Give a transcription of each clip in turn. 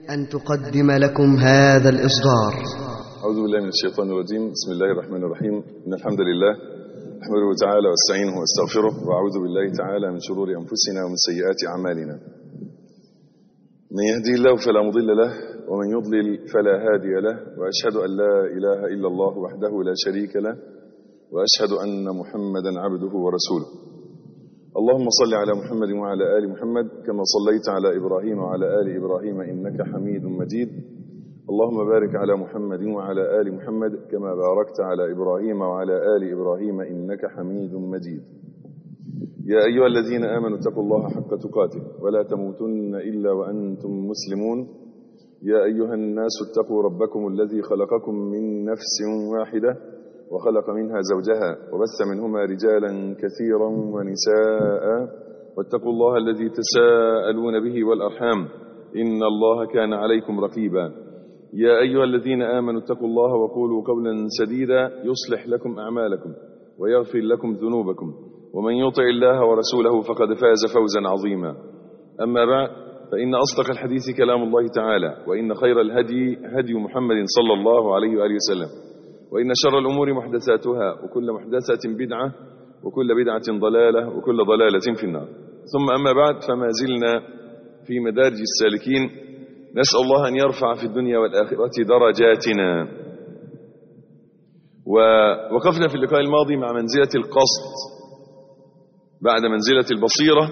أن تقدم لكم هذا الإصدار أعوذ بالله من الشيطان الرجيم بسم الله الرحمن الرحيم إن الحمد لله أحمده تعالى واستعينه واستغفره وأعوذ بالله تعالى من شرور أنفسنا ومن سيئات أعمالنا من يهدي الله فلا مضل له ومن يضلل فلا هادي له وأشهد أن لا إله إلا الله وحده لا شريك له وأشهد أن محمدا عبده ورسوله اللهم صل على محمد وعلى آل محمد كما صليت على إبراهيم وعلى آل إبراهيم إنك حميد مجيد اللهم بارك على محمد وعلى آل محمد كما باركت على إبراهيم وعلى آل إبراهيم إنك حميد مجيد يا أيها الذين آمنوا اتقوا الله حق تقاته ولا تموتن إلا وأنتم مسلمون يا أيها الناس اتقوا ربكم الذي خلقكم من نفس واحدة وخلق منها زوجها وبث منهما رجالا كثيرا ونساء واتقوا الله الذي تساءلون به والأرحام إن الله كان عليكم رقيبا يا أيها الذين آمنوا اتقوا الله وقولوا قولا سديدا يصلح لكم أعمالكم ويغفر لكم ذنوبكم ومن يطع الله ورسوله فقد فاز فوزا عظيما أما بعد فإن أصدق الحديث كلام الله تعالى وإن خير الهدي هدي محمد صلى الله عليه وآله وسلم وإن شر الأمور محدثاتها وكل محدثة بدعة وكل بدعة ضلالة وكل ضلالة في النار ثم أما بعد فما زلنا في مدارج السالكين نسأل الله أن يرفع في الدنيا والآخرة درجاتنا ووقفنا في اللقاء الماضي مع منزلة القصد بعد منزلة البصيرة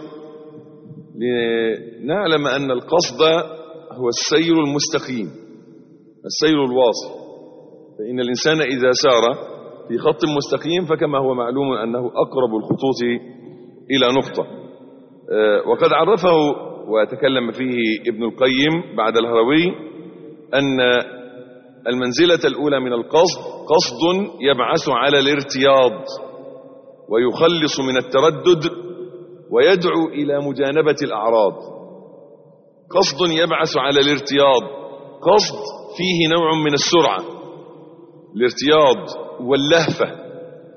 لنعلم أن القصد هو السير المستقيم السير الواصل فإن الإنسان إذا سار في خط مستقيم فكما هو معلوم أنه أقرب الخطوط إلى نقطة وقد عرفه وتكلم فيه ابن القيم بعد الهروي أن المنزلة الأولى من القصد قصد يبعث على الارتياض ويخلص من التردد ويدعو إلى مجانبة الأعراض قصد يبعث على الارتياض قصد فيه نوع من السرعة الارتياض واللهفة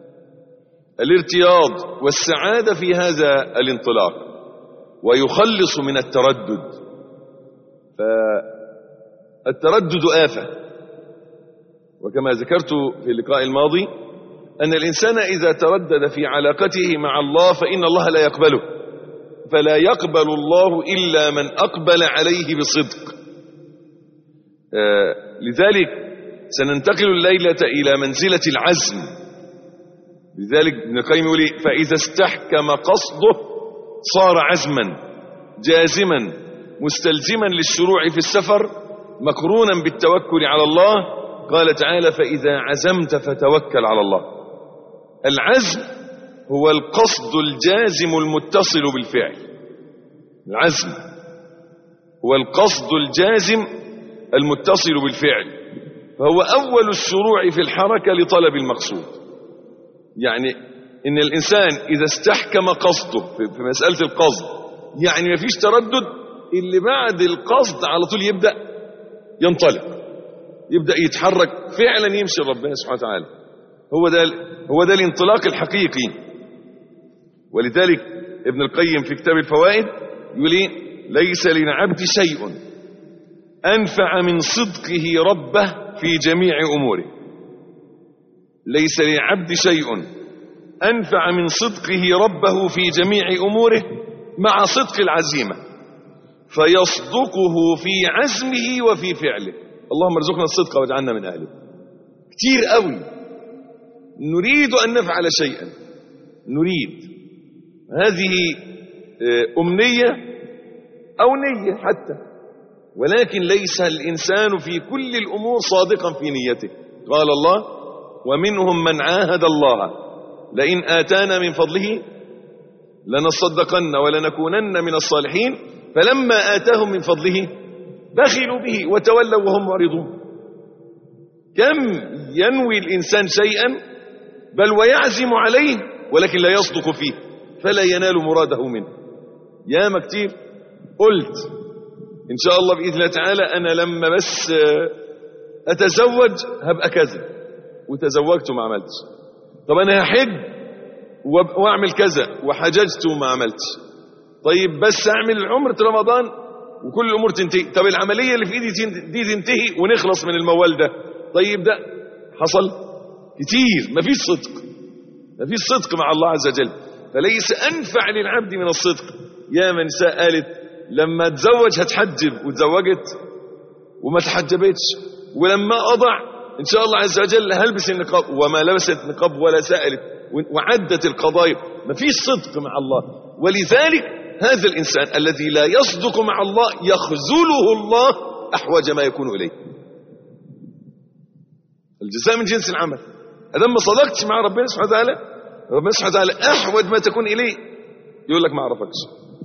الارتياض والسعادة في هذا الانطلاق ويخلص من التردد فالتردد آفة وكما ذكرت في اللقاء الماضي أن الإنسان إذا تردد في علاقته مع الله فإن الله لا يقبله فلا يقبل الله إلا من أقبل عليه بصدق آه لذلك سننتقل الليلة إلى منزلة العزم لذلك ابن القيم يقول فإذا استحكم قصده صار عزما جازما مستلزما للشروع في السفر مقرونا بالتوكل على الله قال تعالى فإذا عزمت فتوكل على الله العزم هو القصد الجازم المتصل بالفعل العزم هو القصد الجازم المتصل بالفعل فهو أول الشروع في الحركة لطلب المقصود يعني إن الإنسان إذا استحكم قصده في مسألة القصد يعني ما فيش تردد اللي بعد القصد على طول يبدأ ينطلق يبدأ يتحرك فعلا يمشي ربنا سبحانه وتعالى هو ده هو ده الانطلاق الحقيقي ولذلك ابن القيم في كتاب الفوائد يقول ايه ليس للعبد شيء أنفع من صدقه ربه في جميع أموره ليس للعبد شيء أنفع من صدقه ربه في جميع أموره مع صدق العزيمة فيصدقه في عزمه وفي فعله اللهم ارزقنا الصدق واجعلنا من أهله كتير قوي نريد أن نفعل شيئا نريد هذه أمنية أو نية حتى ولكن ليس الإنسان في كل الأمور صادقا في نيته قال الله ومنهم من عاهد الله لئن آتانا من فضله لنصدقن ولنكونن من الصالحين فلما آتاهم من فضله بخلوا به وتولوا وهم معرضون كم ينوي الإنسان شيئا بل ويعزم عليه ولكن لا يصدق فيه فلا ينال مراده منه ياما كتير قلت إن شاء الله بإذن الله تعالى أنا لما بس أتزوج هبقى كذا وتزوجت وما عملتش طب أنا هحج وأعمل كذا وحججت وما عملتش طيب بس أعمل عمرة رمضان وكل الامور تنتهي طب العمليه اللي في ايدي تن- دي تنتهي ونخلص من الموال ده طيب ده حصل كتير مفيش صدق مفيش صدق مع الله عز وجل فليس انفع للعبد من الصدق يا من نساء قالت لما تزوج هتحجب وتزوجت وما تحجبتش ولما اضع ان شاء الله عز وجل هلبس النقاب وما لبست نقاب ولا سالت وعدت القضايا ما فيش صدق مع الله ولذلك هذا الانسان الذي لا يصدق مع الله يخذله الله احوج ما يكون اليه الجزاء من جنس العمل ادام ما صدقتش مع ربنا سبحانه وتعالى ربنا سبحانه وتعالى احوج ما تكون اليه يقول لك ما اعرفكش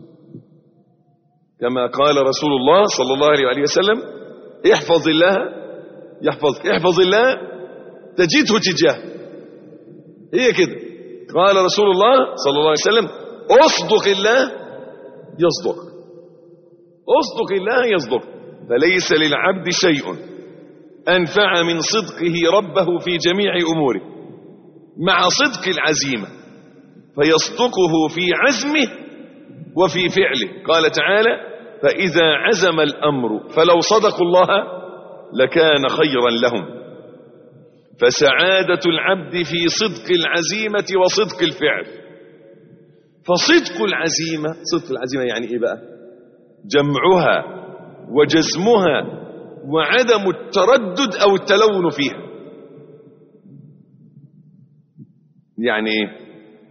كما قال رسول الله صلى الله عليه وآله وسلم احفظ الله يحفظك احفظ الله تجده تجاه هي كده قال رسول الله صلى الله عليه وسلم اصدق الله يصدق اصدق الله يصدق فليس للعبد شيء انفع من صدقه ربه في جميع اموره مع صدق العزيمه فيصدقه في عزمه وفي فعله قال تعالى فإذا عزم الأمر فلو صدقوا الله لكان خيرا لهم فسعادة العبد في صدق العزيمة وصدق الفعل فصدق العزيمة صدق العزيمة يعني إيه بقى جمعها وجزمها وعدم التردد أو التلون فيها يعني إيه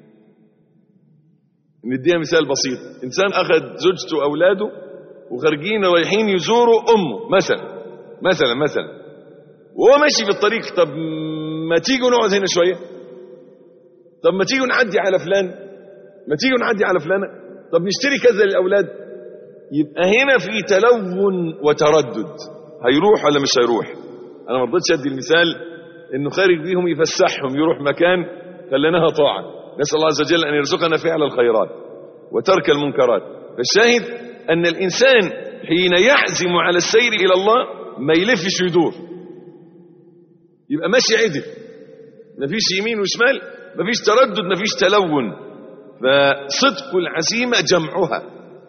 نديها مثال بسيط انسان اخذ زوجته واولاده وخارجين رايحين يزوروا امه مثلا مثلا مثلا وهو ماشي في الطريق طب ما تيجوا نقعد هنا شويه طب ما تيجوا نعدي على فلان ما تيجوا نعدي على فلانه طب نشتري كذا للاولاد يبقى هنا في تلون وتردد هيروح ولا مش هيروح انا ما رضيتش ادي المثال انه خارج بيهم يفسحهم يروح مكان خليناها طاعه نسال الله عز وجل ان يرزقنا فعل الخيرات وترك المنكرات فالشاهد ان الانسان حين يعزم على السير الى الله ما يلفش ويدور يبقى ماشي عدل مفيش يمين وشمال مفيش تردد مفيش تلون فصدق العزيمه جمعها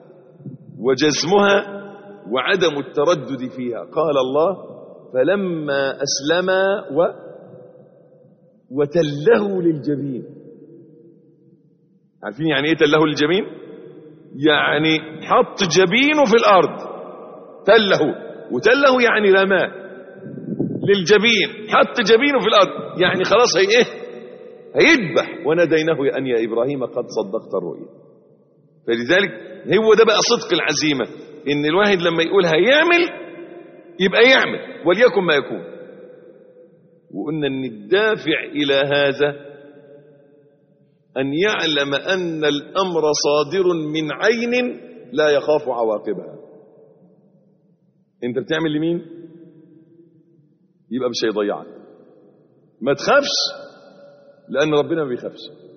وجزمها وعدم التردد فيها قال الله فلما اسلما و وتله للجبين عارفين يعني ايه تله للجبين يعني حط جبينه في الارض تله وتله يعني رماه للجبين حط جبينه في الارض يعني خلاص هي ايه هيذبح وناديناه ان يا ابراهيم قد صدقت الرؤيا فلذلك هو ده بقى صدق العزيمه ان الواحد لما يقول هيعمل يبقى يعمل وليكن ما يكون وقلنا ان الدافع الى هذا أن يعلم أن الأمر صادر من عين لا يخاف عواقبها أنت بتعمل لمين يبقى مش هيضيعك ما تخافش لأن ربنا ما بيخافش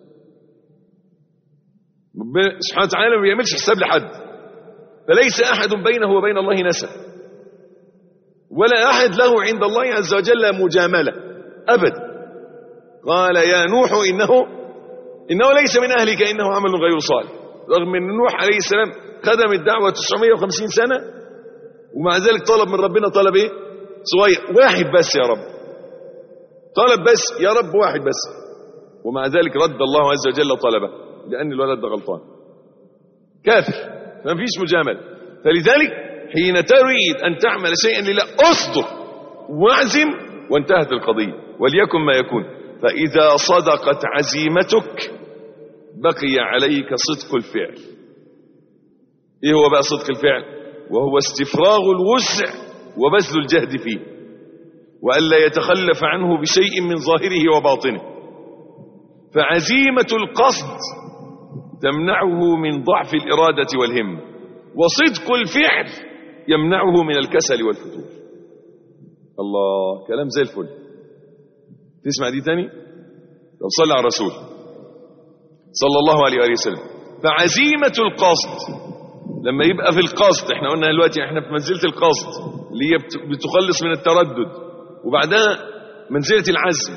ربنا سبحانه وتعالى ما بيعملش حساب لحد فليس أحد بينه وبين الله نسب ولا أحد له عند الله عز وجل مجاملة أبدا قال يا نوح إنه إنه ليس من أهلك إنه عمل غير صالح رغم أن نوح عليه السلام خدم الدعوة 950 سنة ومع ذلك طلب من ربنا طلب إيه صغير واحد بس يا رب طلب بس يا رب واحد بس ومع ذلك رد الله عز وجل طلبه لأن الولد ده غلطان كافر ما فيش مجاملة فلذلك حين تريد أن تعمل شيئا لله أصدق واعزم وانتهت القضية وليكن ما يكون فإذا صدقت عزيمتك بقي عليك صدق الفعل إيه هو بقى صدق الفعل وهو استفراغ الوسع وبذل الجهد فيه وألا يتخلف عنه بشيء من ظاهره وباطنه فعزيمة القصد تمنعه من ضعف الإرادة والهم وصدق الفعل يمنعه من الكسل والفتور الله كلام زي الفل تسمع دي تاني طب صلى على الرسول صلى الله عليه وآله وسلم فعزيمة القصد لما يبقى في القصد احنا قلنا دلوقتي احنا في منزلة القصد اللي هي بتخلص من التردد وبعدها منزلة العزم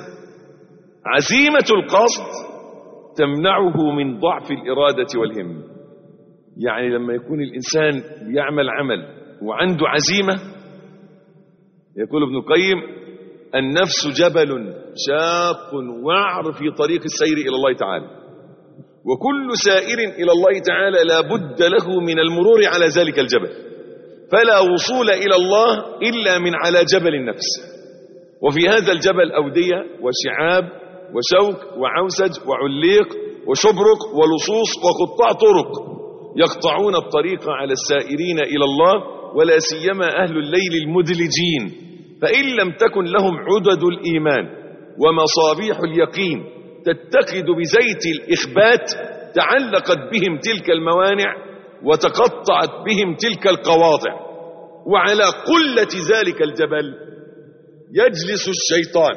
عزيمة القصد تمنعه من ضعف الإرادة والهم يعني لما يكون الإنسان بيعمل عمل وعنده عزيمة يقول ابن القيم النفس جبل شاق وعر في طريق السير إلى الله تعالى وكل سائر إلى الله تعالى لا بد له من المرور على ذلك الجبل فلا وصول إلى الله إلا من على جبل النفس وفي هذا الجبل أودية وشعاب وشوك وعوسج وعليق وشبرق ولصوص وقطاع طرق يقطعون الطريق على السائرين إلى الله ولا سيما أهل الليل المدلجين فإن لم تكن لهم عدد الإيمان ومصابيح اليقين تتقد بزيت الإخبات تعلقت بهم تلك الموانع وتقطعت بهم تلك القواطع وعلى قلة ذلك الجبل يجلس الشيطان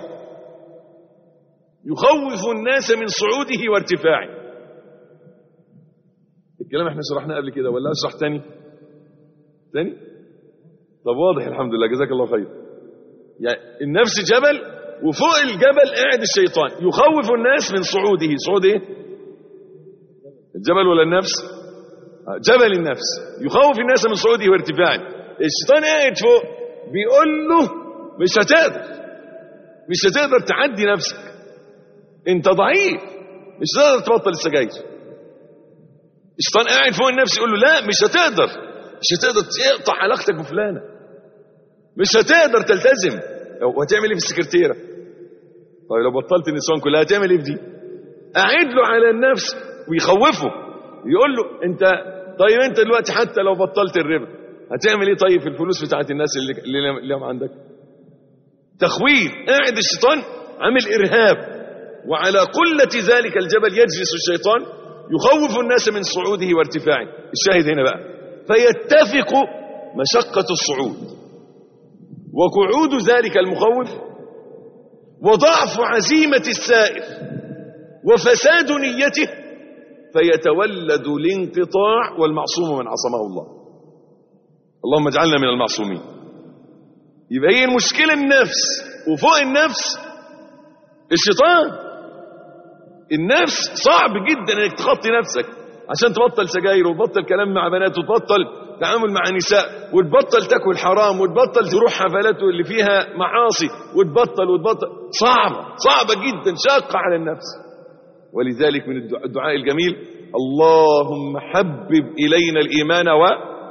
يخوف الناس من صعوده وارتفاعه الكلام احنا شرحناه قبل كده ولا اشرح تاني تاني طب واضح الحمد لله جزاك الله خير يعني النفس جبل وفوق الجبل قاعد الشيطان يخوف الناس من صعوده صعود ايه الجبل ولا النفس جبل النفس يخوف الناس من صعوده وارتفاعه الشيطان قاعد فوق بيقول له مش هتقدر مش هتقدر تعدي نفسك انت ضعيف مش هتقدر تبطل السجاير الشيطان قاعد فوق النفس يقول له لا مش هتقدر مش هتقدر تقطع علاقتك بفلانه مش هتقدر تلتزم وهتعمل ايه في السكرتيره طيب لو بطلت النسوان كلها هتعمل ايه في دي قاعد له على النفس ويخوفه يقول له انت طيب انت دلوقتي حتى لو بطلت الربا هتعمل ايه طيب في الفلوس بتاعت الناس اللي اللي اللي هم عندك تخويف قاعد الشيطان عامل ارهاب وعلى قلة ذلك الجبل يجلس الشيطان يخوف الناس من صعوده وارتفاعه الشاهد هنا بقى فيتفق مشقة الصعود وقعود ذلك المخوف وضعف عزيمة السائر وفساد نيته فيتولد الانقطاع والمعصوم من عصمه الله اللهم اجعلنا من المعصومين يبقى هي المشكلة النفس وفوق النفس الشيطان النفس صعب جدا انك تخطي نفسك عشان تبطل سجاير وتبطل كلام مع بنات وتبطل تعامل مع نساء وتبطل تاكل حرام وتبطل تروح حفلات اللي فيها معاصي وتبطل وتبطل صعبة صعبة جدا شاقة على النفس ولذلك من الدعاء الجميل اللهم حبب إلينا الإيمان و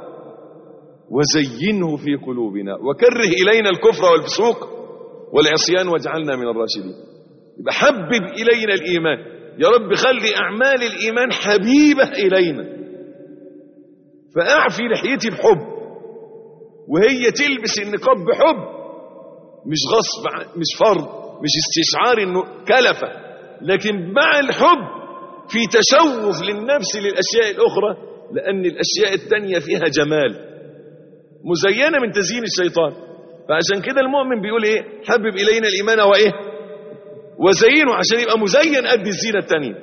وزينه في قلوبنا وكره إلينا الكفر والفسوق والعصيان واجعلنا من الراشدين يبقى حبب إلينا الإيمان يا رب خلي أعمال الإيمان حبيبة إلينا فأعفي لحيتي بحب وهي تلبس النقاب بحب مش غصب مش فرض مش استشعار انه كلفة لكن مع الحب في تشوف للنفس للأشياء الأخرى لأن الأشياء التانية فيها جمال مزينة من تزيين الشيطان فعشان كده المؤمن بيقول ايه حبب إلينا الإيمان وإيه وزينه عشان يبقى مزين قد الزينة التانية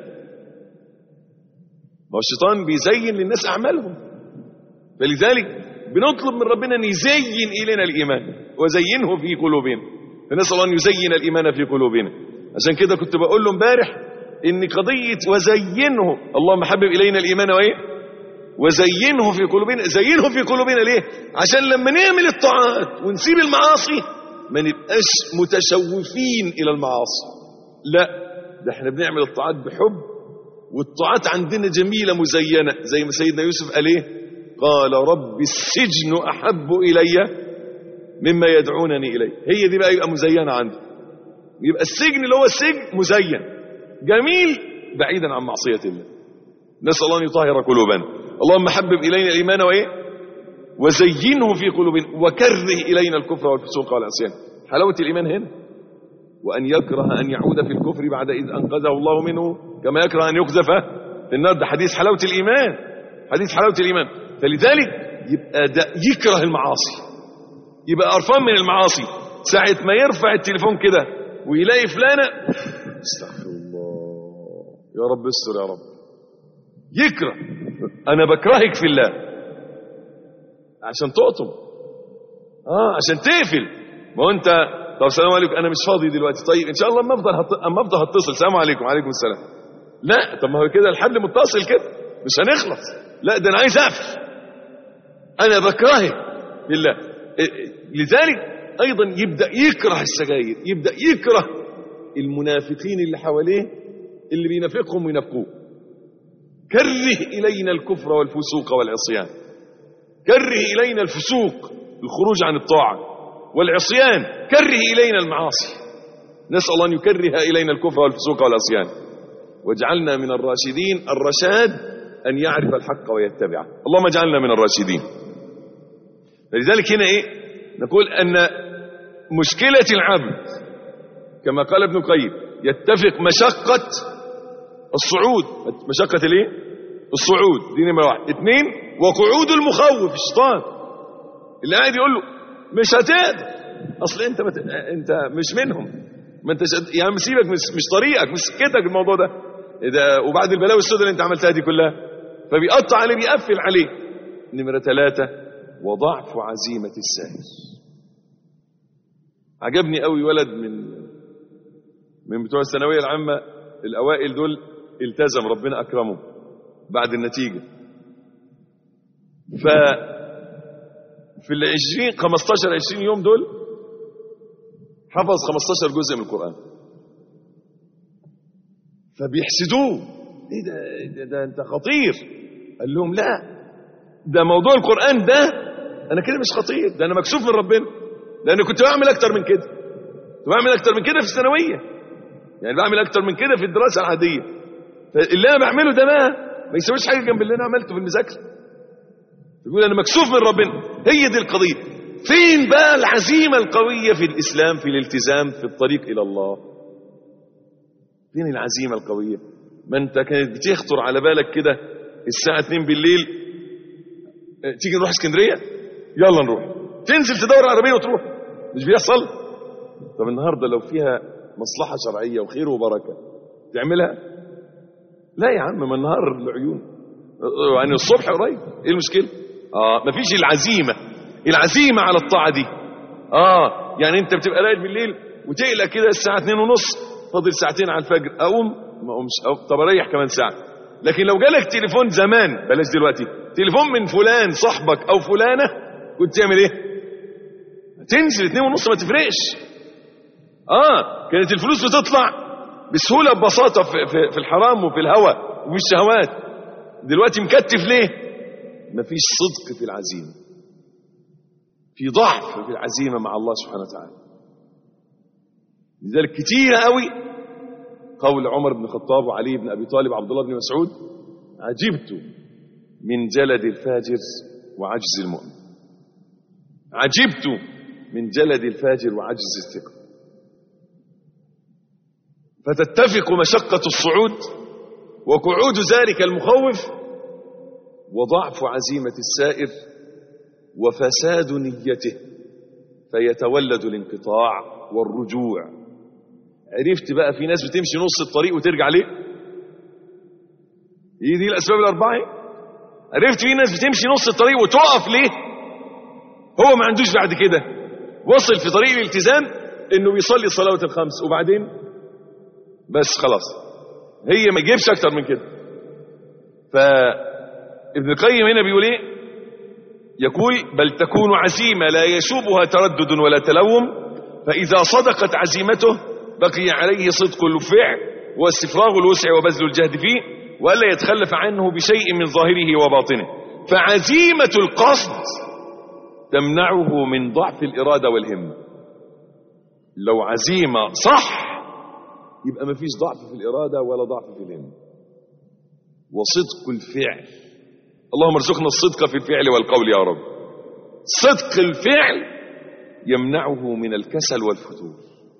ما هو الشيطان بيزين للناس أعمالهم فلذلك بنطلب من ربنا أن يزين إلينا الإيمان وزينه في قلوبنا فنسأل الله أن يزين الإيمان في قلوبنا عشان كده كنت بقول له امبارح ان قضية وزينه اللهم حبب إلينا الإيمان وإيه وزينه في قلوبنا زينه في قلوبنا ليه عشان لما نعمل الطاعات ونسيب المعاصي ما نبقاش متشوفين إلى المعاصي لا ده احنا بنعمل الطاعات بحب والطاعات عندنا جميلة مزينة زي ما سيدنا يوسف قال ايه قال رب السجن أحب إلي مما يدعونني إليه هي دي بقى يبقى مزينة عندي يبقى السجن اللي هو السجن مزين جميل بعيدا عن معصية الله نسأل الله أن يطهر قلوبنا اللهم حبب إلينا الإيمان وإيه وزينه في قلوبنا وكره إلينا الكفر والفسوق والعصيان حلاوة الإيمان هنا وأن يكره أن يعود في الكفر بعد إذ أنقذه الله منه كما يكره أن يقذف في النار ده حديث حلاوة الإيمان حديث حلاوة الإيمان فلذلك يبقى ده يكره المعاصي يبقى قرفان من المعاصي ساعة ما يرفع التليفون كده ويلاقي فلانة استغفر الله يا رب استر يا رب يكره أنا بكرهك في الله عشان تقطم اه عشان تقفل ما هو انت طب السلام عليكم انا مش فاضي دلوقتي طيب ان شاء الله اما افضل هط... اما افضل هتصل السلام عليكم وعليكم السلام لا طب ما هو كده الحبل متصل كده مش هنخلص لا ده انا عايز اقفل انا بكرهه بالله لذلك ايضا يبدا يكره السجاير يبدا يكره المنافقين اللي حواليه اللي بينافقهم وينافقوه كره الينا الكفر والفسوق والعصيان كره الينا الفسوق الخروج عن الطاعه والعصيان كره الينا المعاصي نسال الله ان يكره الينا الكفر والفسوق والعصيان واجعلنا من الراشدين الرشاد ان يعرف الحق ويتبعه اللهم اجعلنا من الراشدين فلذلك هنا ايه نقول ان مشكله العبد كما قال ابن القيم يتفق مشقه الصعود مشقه الايه الصعود دي نمره واحد اثنين وقعود المخوف الشيطان اللي قاعد يقول له مش هتقدر اصل انت مت... انت مش منهم ما انت شد... يا عم سيبك مش مش طريقك مش سكتك الموضوع ده ده وبعد البلاوي السوداء اللي انت عملتها دي كلها فبيقطع عليه بيقفل عليه نمره ثلاثه وضعف عزيمه السائل عجبني قوي ولد من من بتوع الثانويه العامه الاوائل دول التزم ربنا اكرمه بعد النتيجه ف في ال 20 15 20 يوم دول حفظ 15 جزء من القرآن فبيحسدوه ايه ده, ده, ده انت خطير قال لهم لا ده موضوع القرآن ده انا كده مش خطير ده انا مكسوف من ربنا لان كنت بعمل اكتر من كده كنت بعمل اكتر من كده في الثانويه يعني بعمل اكتر من كده في الدراسه العاديه فاللي انا بعمله ده بقى ما يسويش حاجه جنب اللي انا عملته في المذاكره يقول انا مكسوف من ربنا هي دي القضيه فين بقى العزيمه القويه في الاسلام في الالتزام في الطريق الى الله فين العزيمه القويه ما انت كانت بتخطر على بالك كده الساعه 2 بالليل اه، تيجي نروح اسكندريه يلا نروح تنزل تدور على عربيه وتروح مش بيحصل طب النهارده لو فيها مصلحه شرعيه وخير وبركه تعملها لا يا عم ما النهار العيون اه، يعني الصبح قريب ايه المشكله اه مفيش العزيمه العزيمه على الطاعه دي اه يعني انت بتبقى قاعد بالليل وتقلق كده الساعه 2 ونص فاضل ساعتين على الفجر اقوم ما اقومش أو طب اريح كمان ساعه لكن لو جالك تليفون زمان بلاش دلوقتي تليفون من فلان صاحبك او فلانه كنت تعمل ايه تنزل 2 ونص ما تفرقش اه كانت الفلوس بتطلع بسهوله ببساطه في, في, في الحرام وفي الهوى وفي الشهوات دلوقتي مكتف ليه مفيش صدق في العزيمه في ضعف في العزيمه مع الله سبحانه وتعالى لذلك كتير قوي قول عمر بن الخطاب وعلي بن ابي طالب وعبد الله بن مسعود عجبت من جلد الفاجر وعجز المؤمن عجبت من جلد الفاجر وعجز الثقه فتتفق مشقه الصعود وقعود ذلك المخوف وضعف عزيمه السائر وفساد نيته فيتولد الانقطاع والرجوع عرفت بقى في ناس بتمشي نص الطريق وترجع ليه هي دي الاسباب الاربعه إيه؟ عرفت في ناس بتمشي نص الطريق وتقف ليه هو ما عندوش بعد كده وصل في طريق الالتزام انه بيصلي الصلوات الخمس وبعدين بس خلاص هي ما يجيبش اكتر من كده فابن القيم هنا بيقول ايه يقول بل تكون عزيمه لا يشوبها تردد ولا تلوم فاذا صدقت عزيمته بقي عليه صدق الفعل واستفراغ الوسع وبذل الجهد فيه والا يتخلف عنه بشيء من ظاهره وباطنه فعزيمه القصد تمنعه من ضعف الاراده والهمه لو عزيمه صح يبقى ما فيش ضعف في الاراده ولا ضعف في الهمه وصدق الفعل اللهم ارزقنا الصدق في الفعل والقول يا رب صدق الفعل يمنعه من الكسل والفتور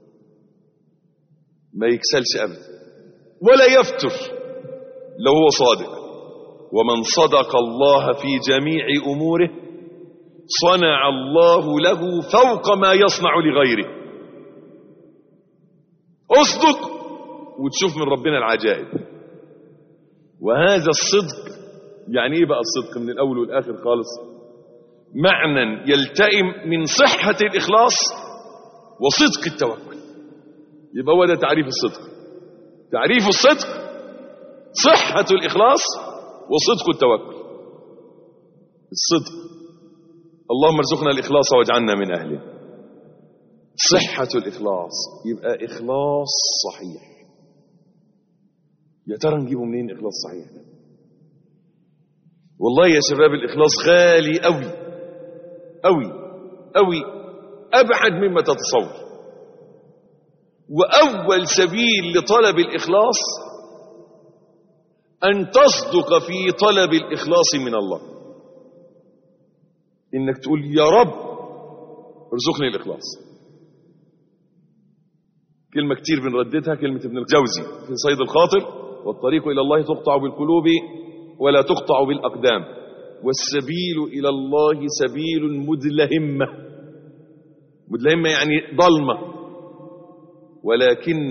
ما يكسلش ابدا ولا يفتر لو هو صادق ومن صدق الله في جميع اموره صنع الله له فوق ما يصنع لغيره اصدق وتشوف من ربنا العجائب وهذا الصدق يعني ايه بقى الصدق من الاول والاخر خالص معنى يلتئم من صحة الإخلاص وصدق التوكل يبقى هو ده تعريف الصدق تعريف الصدق صحة الإخلاص وصدق التوكل الصدق اللهم ارزقنا الإخلاص واجعلنا من أهله صحة الإخلاص يبقى إخلاص صحيح يا ترى نجيبه منين إخلاص صحيح ده والله يا شباب الإخلاص غالي أوي أوي أوي أبعد مما تتصور وأول سبيل لطلب الإخلاص أن تصدق في طلب الإخلاص من الله إنك تقول يا رب ارزقني الإخلاص كلمة كتير بنرددها كلمة ابن الجوزي في صيد الخاطر والطريق إلى الله تقطع بالقلوب ولا تقطع بالأقدام والسبيل إلى الله سبيل مدلهمة مدلهمة يعني ضلمة ولكن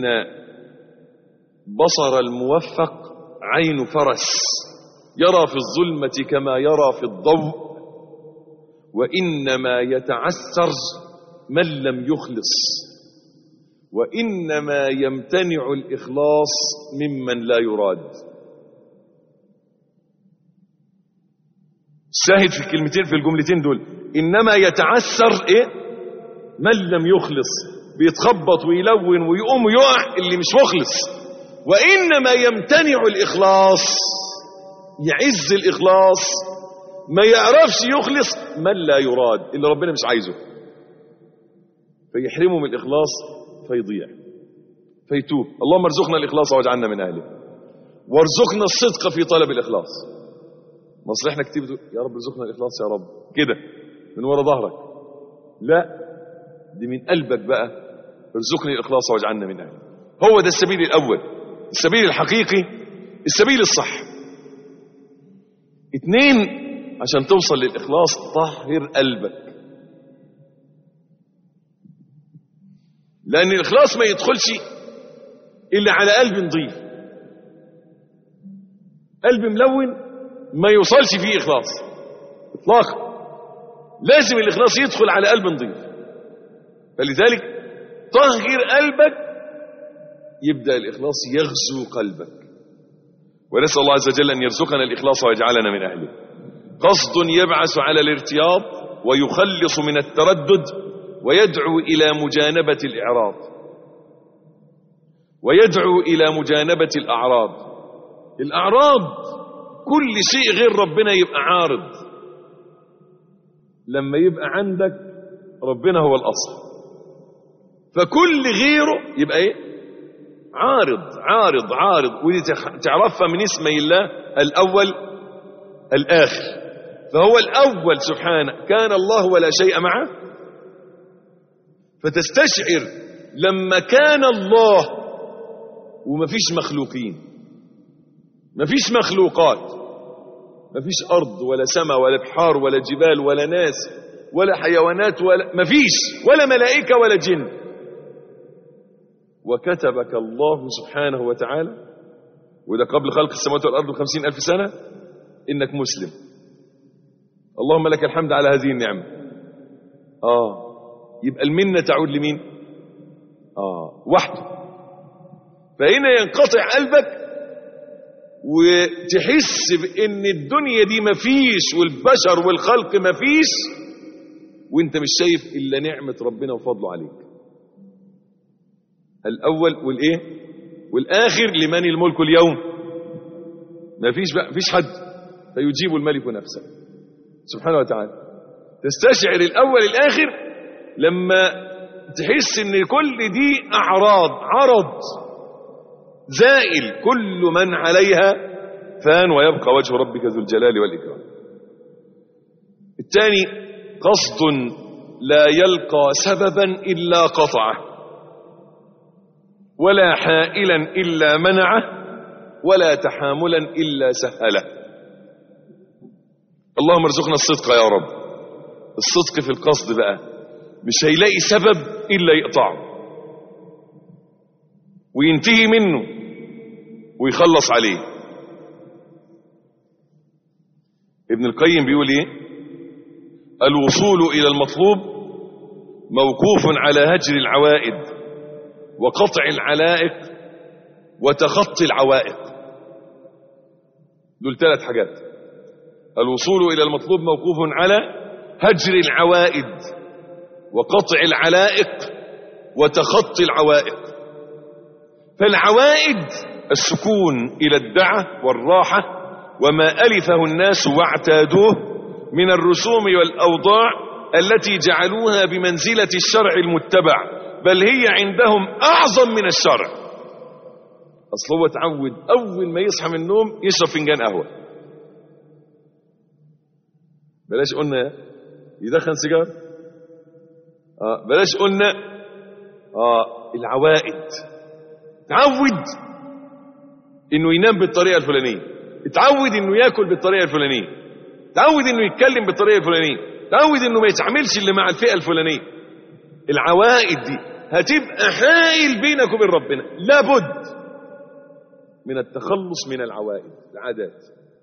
بصر الموفق عين فرس يرى في الظلمة كما يرى في الضوء وإنما يتعسر من لم يخلص وإنما يمتنع الإخلاص ممن لا يراد الشاهد في الكلمتين في الجملتين دول إنما يتعسر إيه من لم يخلص بيتخبط ويلون ويقوم ويقع اللي مش مخلص وإنما يمتنع الإخلاص يعز الإخلاص ما يعرفش يخلص من لا يراد اللي ربنا مش عايزه فيحرمه من الإخلاص فيضيع فيتوب اللهم ارزقنا الإخلاص واجعلنا من أهله وارزقنا الصدق في طلب الإخلاص مصر احنا كتير بتقول يا رب ارزقنا الإخلاص يا رب كده من ورا ظهرك لا دي من قلبك بقى ارزقني الإخلاص واجعلنا من أهله هو ده السبيل الأول السبيل الحقيقي السبيل الصح اتنين عشان توصل للإخلاص طهر قلبك لأن الإخلاص ما يدخلش إلا على قلب نظيف قلب ملون ما يوصلش فيه إخلاص إطلاقا لازم الإخلاص يدخل على قلب نظيف فلذلك طهر قلبك يبدأ الإخلاص يغزو قلبك ونسأل الله عز وجل أن يرزقنا الإخلاص ويجعلنا من أهله قصد يبعث على الارتياض ويخلص من التردد ويدعو إلى مجانبة الإعراض ويدعو إلى مجانبة الأعراض الأعراض كل شيء غير ربنا يبقى عارض لما يبقى عندك ربنا هو الأصل فكل غيره يبقى ايه عارض عارض عارض ودي تعرفها من اسم الله الأول الآخر فهو الأول سبحانه كان الله ولا شيء معه فتستشعر لما كان الله ومفيش مخلوقين مفيش مخلوقات مفيش أرض ولا سماء ولا بحار ولا جبال ولا ناس ولا حيوانات ولا مفيش ولا ملائكة ولا جن وكتبك الله سبحانه وتعالى وده قبل خلق السماوات والأرض بخمسين ألف سنة إنك مسلم اللهم لك الحمد على هذه النعمة آه يبقى المنة تعود لمين آه وحده فهنا ينقطع قلبك وتحس بان الدنيا دي مفيش والبشر والخلق مفيش وانت مش شايف الا نعمة ربنا وفضله عليك الاول والايه والاخر لمن الملك اليوم مفيش بقى مفيش حد فيجيب الملك نفسه سبحانه وتعالى تستشعر الاول الاخر لما تحس ان كل دي اعراض عرض زائل كل من عليها فان ويبقى وجه ربك ذو الجلال والإكرام الثاني قصد لا يلقى سببا إلا قطعه ولا حائلا إلا منعه ولا تحاملا إلا سهله اللهم ارزقنا الصدق يا رب الصدق في القصد بقى مش هيلاقي سبب إلا يقطعه وينتهي منه ويخلص عليه ابن القيم بيقول ايه الوصول الى المطلوب موقوف على هجر العوائد وقطع العلائق وتخطي العوائق دول ثلاث حاجات الوصول إلى المطلوب موقوف على هجر العوائد وقطع العلائق وتخطي العوائق فالعوائد السكون إلى الدعة والراحة وما ألفه الناس واعتادوه من الرسوم والأوضاع التي جعلوها بمنزلة الشرع المتبع بل هي عندهم أعظم من الشرع أصل هو اتعود أول ما يصحى من النوم يشرب فنجان قهوة بلاش قلنا يدخن سيجار آه بلاش قلنا آه العوائد تعود انه ينام بالطريقه الفلانيه اتعود انه ياكل بالطريقه الفلانيه تعود انه يتكلم بالطريقه الفلانيه تعود انه ما يتعاملش الا مع الفئه الفلانيه العوائد دي هتبقى حائل بينك وبين ربنا لابد من التخلص من العوائد العادات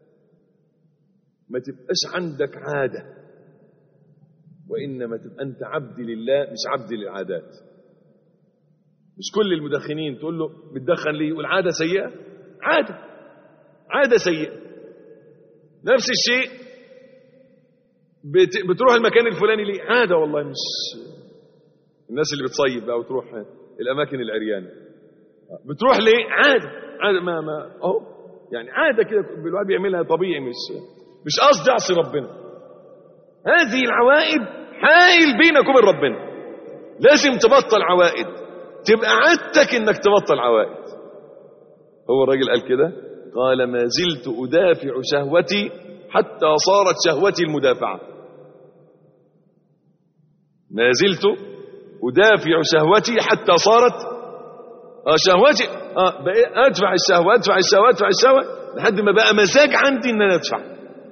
ما تبقاش عندك عاده وانما تبقى انت عبد لله مش عبد للعادات مش كل المدخنين تقول له بتدخن ليه يقول عاده سيئه عاده عاده سيئه نفس الشيء بت... بتروح المكان الفلاني ليه عاده والله مش الناس اللي بتصيب بقى وتروح الاماكن العريانه بتروح ليه عاده عاده ما ما اهو يعني عاده كده الواحد بيعملها طبيعي مش مش قصدي اعصي ربنا هذه العوائد حائل بينك وبين ربنا لازم تبطل عوائد تبقى عادتك انك تبطل عوائد هو الراجل قال كده قال ما زلت ادافع شهوتي حتى صارت شهوتي المدافعه ما زلت ادافع شهوتي حتى صارت اه شهوتي اه بقى ادفع الشهوه ادفع الشهوه ادفع الشهوه لحد ما بقى مزاج عندي ان انا ادفع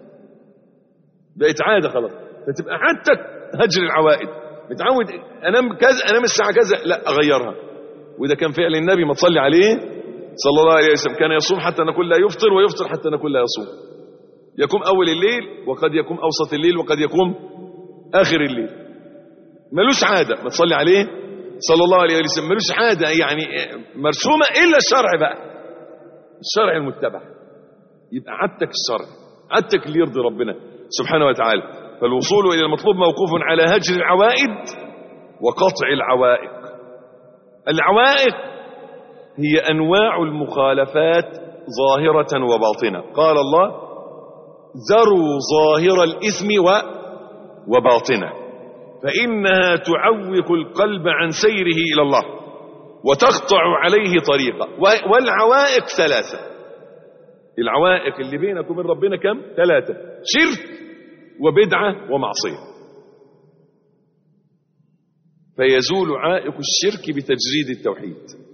بقت عاده خلاص فتبقى عادتك هجر العوائد متعود انام كذا انام الساعه كذا لا اغيرها وده كان فعل النبي ما تصلي عليه صلى الله عليه وسلم كان يصوم حتى نقول لا يفطر ويفطر حتى نقول لا يصوم يقوم اول الليل وقد يقوم اوسط الليل وقد يقوم اخر الليل ملوش عاده ما تصلي عليه صلى الله عليه وسلم ملوش عاده يعني مرسومه الا الشرع بقى الشرع المتبع يبقى عادتك الشرع عادتك اللي يرضي ربنا سبحانه وتعالى فالوصول الى المطلوب موقوف على هجر العوائد وقطع العوائق العوائق هي انواع المخالفات ظاهره وباطنه قال الله ذروا ظاهر الاثم و وباطنه فانها تعوق القلب عن سيره الى الله وتقطع عليه طريقه والعوائق ثلاثه العوائق اللي بينك وبين ربنا كم ثلاثه شرك وبدعه ومعصيه فيزول عائق الشرك بتجريد التوحيد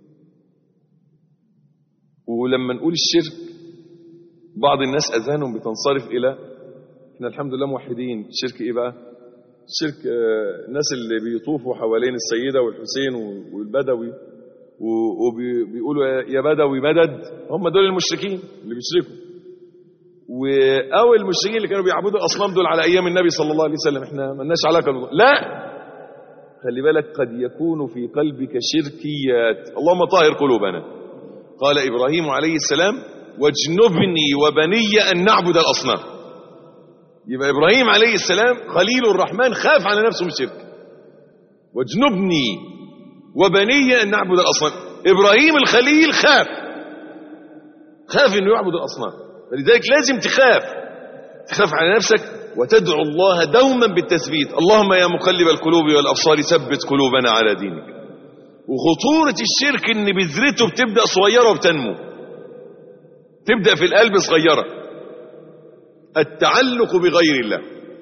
ولما نقول الشرك بعض الناس اذهانهم بتنصرف الى احنا الحمد لله موحدين شرك ايه بقى شرك آه الناس اللي بيطوفوا حوالين السيده والحسين والبدوي وبيقولوا يا بدوي مدد هم دول المشركين اللي بيشركوا او المشركين اللي كانوا بيعبدوا الاصنام دول على ايام النبي صلى الله عليه وسلم احنا مالناش علاقه بالموضوع لا خلي بالك قد يكون في قلبك شركيات اللهم طهر قلوبنا قال ابراهيم عليه السلام واجنبني وبني ان نعبد الاصنام يبقى ابراهيم عليه السلام خليل الرحمن خاف على نفسه من الشرك واجنبني وبني ان نعبد الاصنام ابراهيم الخليل خاف خاف انه يعبد الاصنام فلذلك لازم تخاف تخاف على نفسك وتدعو الله دوما بالتثبيت اللهم يا مقلب القلوب والابصار ثبت قلوبنا على دينك وخطورة الشرك ان بذرته بتبدأ صغيرة وبتنمو تبدأ في القلب صغيرة التعلق بغير الله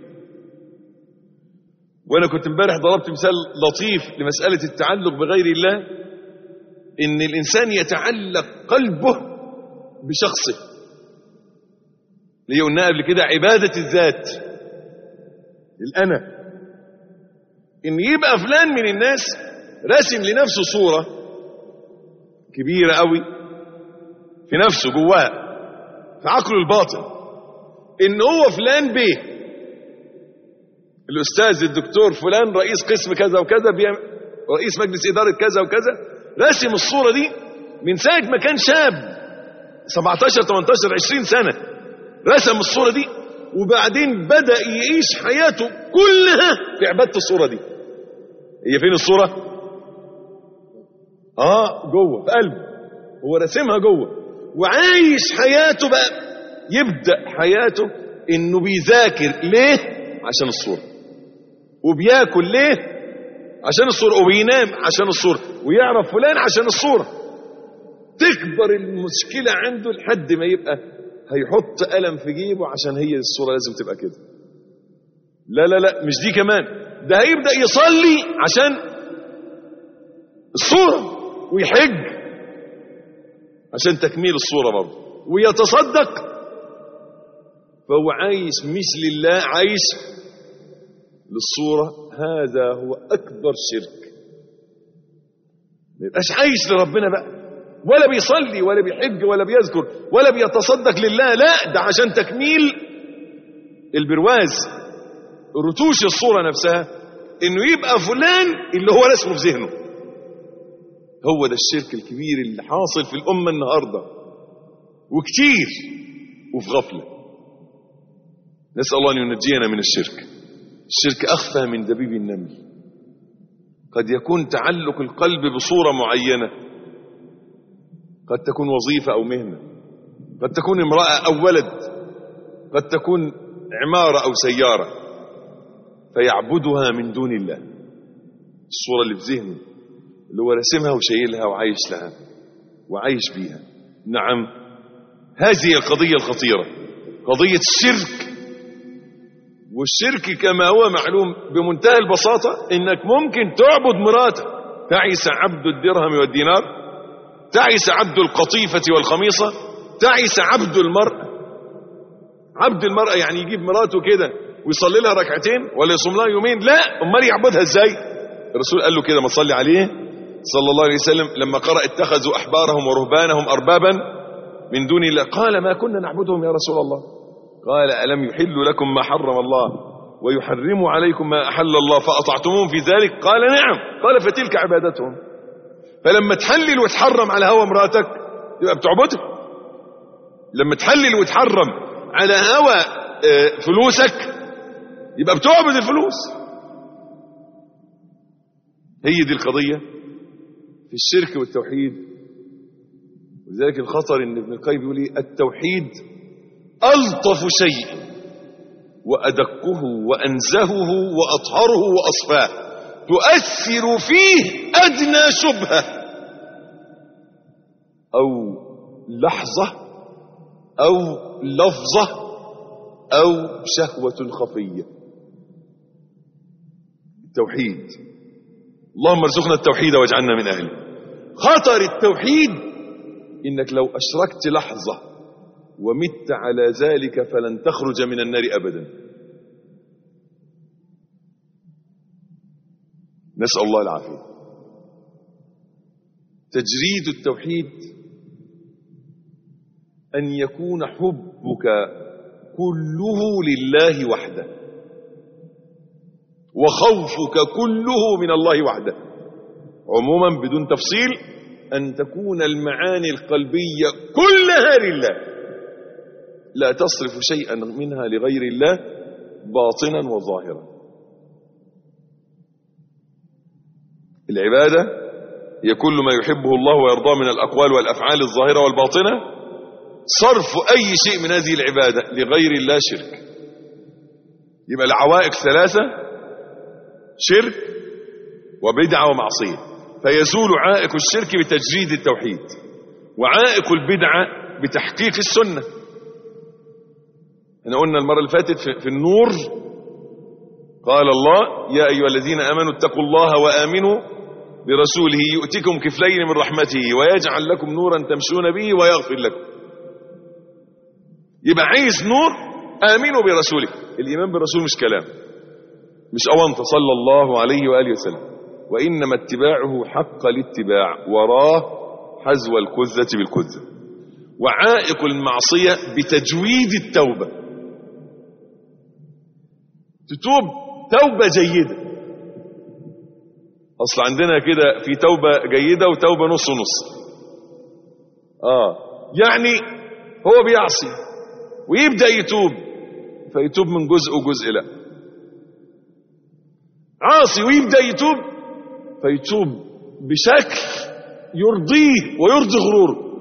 وانا كنت امبارح ضربت مثال لطيف لمسألة التعلق بغير الله ان الانسان يتعلق قلبه بشخصه اللي قلناها قبل كده عبادة الذات الأنا إن يبقى فلان من الناس راسم لنفسه صورة كبيرة قوي في نفسه جواه في عقله الباطن إن هو فلان بيه الأستاذ الدكتور فلان رئيس قسم كذا وكذا بيعمل رئيس مجلس إدارة كذا وكذا راسم الصورة دي من ساعة ما كان شاب 17 18 20 سنة رسم الصورة دي وبعدين بدأ يعيش حياته كلها في عبادة الصورة دي هي فين الصورة اه جوه في قلبه هو راسمها جوه وعايش حياته بقى يبدأ حياته انه بيذاكر ليه عشان الصورة وبياكل ليه عشان الصورة وبينام عشان الصورة ويعرف فلان عشان الصورة تكبر المشكلة عنده لحد ما يبقى هيحط قلم في جيبه عشان هي الصورة لازم تبقى كده لا لا لا مش دي كمان ده هيبدأ يصلي عشان الصورة ويحج عشان تكميل الصورة برضه ويتصدق فهو عايش مش لله عايش للصورة هذا هو أكبر شرك ما يبقاش عايش لربنا بقى ولا بيصلي ولا بيحج ولا بيذكر ولا بيتصدق لله لا ده عشان تكميل البرواز رتوش الصورة نفسها انه يبقى فلان اللي هو رسمه في ذهنه هو ده الشرك الكبير اللي حاصل في الأمة النهاردة وكتير وفي غفلة نسأل الله أن ينجينا من الشرك الشرك أخفى من دبيب النمل قد يكون تعلق القلب بصورة معينة قد تكون وظيفة أو مهنة قد تكون امرأة أو ولد قد تكون عمارة أو سيارة فيعبدها من دون الله الصورة اللي في ذهنه اللي هو رسمها وشايلها وعايش لها وعايش بيها نعم هذه القضية الخطيرة قضية الشرك والشرك كما هو معلوم بمنتهى البساطة انك ممكن تعبد مراتك تعس عبد الدرهم والدينار تعس عبد القطيفة والخميصة تعس عبد المرأة عبد المرأة يعني يجيب مراته كده ويصلي لها ركعتين ولا يصوم لها يومين لا امال يعبدها ازاي الرسول قال له كده ما تصلي عليه صلى الله عليه وسلم لما قرأ اتخذوا أحبارهم ورهبانهم أربابا من دون الله قال ما كنا نعبدهم يا رسول الله قال ألم يحل لكم ما حرم الله ويحرم عليكم ما أحل الله فأطعتموهم في ذلك قال نعم قال فتلك عبادتهم فلما تحلل وتحرم على هوى مراتك يبقى بتعبدها لما تحلل وتحرم على هوى فلوسك يبقى بتعبد الفلوس هي دي القضية في الشرك والتوحيد ولذلك الخطر ان ابن القيم بيقول ايه التوحيد ألطف شيء وأدقه وأنزهه وأطهره وأصفاه تؤثر فيه أدنى شبهة أو لحظة أو لفظة أو شهوة خفية التوحيد اللهم ارزقنا التوحيد واجعلنا من أهله خطر التوحيد إنك لو أشركت لحظة ومت على ذلك فلن تخرج من النار أبدا نسأل الله العافية تجريد التوحيد أن يكون حبك كله لله وحده وخوفك كله من الله وحده عموما بدون تفصيل أن تكون المعاني القلبية كلها لله لا تصرف شيئا منها لغير الله باطنا وظاهرا العبادة هي كل ما يحبه الله ويرضاه من الأقوال والأفعال الظاهرة والباطنة صرف أي شيء من هذه العبادة لغير الله شرك يبقى العوائق ثلاثة شرك وبدعة ومعصية فيزول عائق الشرك بتجريد التوحيد وعائق البدعة بتحقيق السنة احنا قلنا المرة اللي فاتت في النور قال الله يا أيها الذين آمنوا اتقوا الله وآمنوا برسوله يؤتكم كفلين من رحمته ويجعل لكم نورا تمشون به ويغفر لكم يبقى عايز نور آمنوا برسوله الإيمان بالرسول مش كلام مش أونطة صلى الله عليه وآله وسلم وإنما اتباعه حق الاتباع وراه حزو الكذة بالكذة وعائق المعصية بتجويد التوبة تتوب توبة جيدة أصل عندنا كده في توبة جيدة وتوبة نص نص آه يعني هو بيعصي ويبدأ يتوب فيتوب من جزء وجزء لا عاصي ويبدأ يتوب فيتوب بشكل يرضيه ويرضي غروره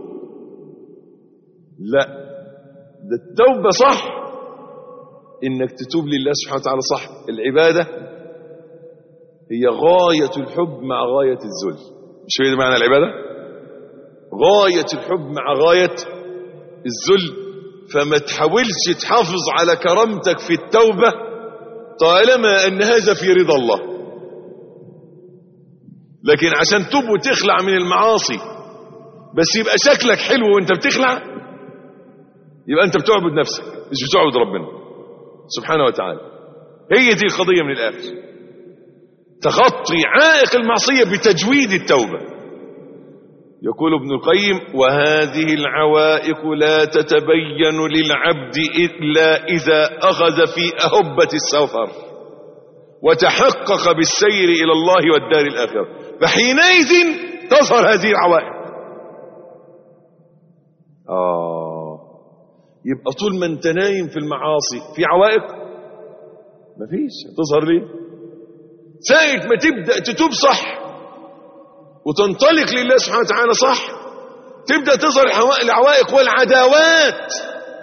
لا ده التوبة صح انك تتوب لله سبحانه وتعالى صح العبادة هي غاية الحب مع غاية الذل مش هي دي معنى العبادة غاية الحب مع غاية الذل فما تحاولش تحافظ على كرامتك في التوبة طالما ان هذا في رضا الله لكن عشان تب وتخلع من المعاصي بس يبقى شكلك حلو وانت بتخلع يبقى انت بتعبد نفسك مش بتعبد ربنا سبحانه وتعالى هي دي القضية من الآخر تخطي عائق المعصية بتجويد التوبة يقول ابن القيم وهذه العوائق لا تتبين للعبد إلا إذا أخذ في أهبة السفر وتحقق بالسير إلى الله والدار الآخرة فحينئذ تظهر هذه العوائق آه يبقى طول ما انت نايم في المعاصي في عوائق مفيش هتظهر ليه ساعة ما تبدأ تتوب صح وتنطلق لله سبحانه وتعالى صح تبدأ تظهر العوائق والعداوات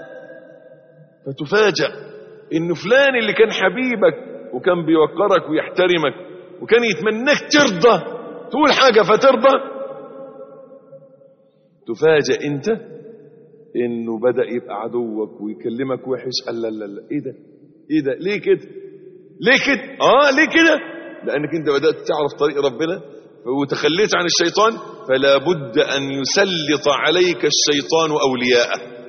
فتفاجأ ان فلان اللي كان حبيبك وكان بيوقرك ويحترمك وكان يتمناك ترضى تقول حاجة فترضى تفاجأ انت انه بدأ يبقى عدوك ويكلمك وحش قال لا لا لا ايه ده ايه ده ليه كده ليه كده اه ليه كده لانك انت بدأت تعرف طريق ربنا وتخليت عن الشيطان فلا بد ان يسلط عليك الشيطان اولياءه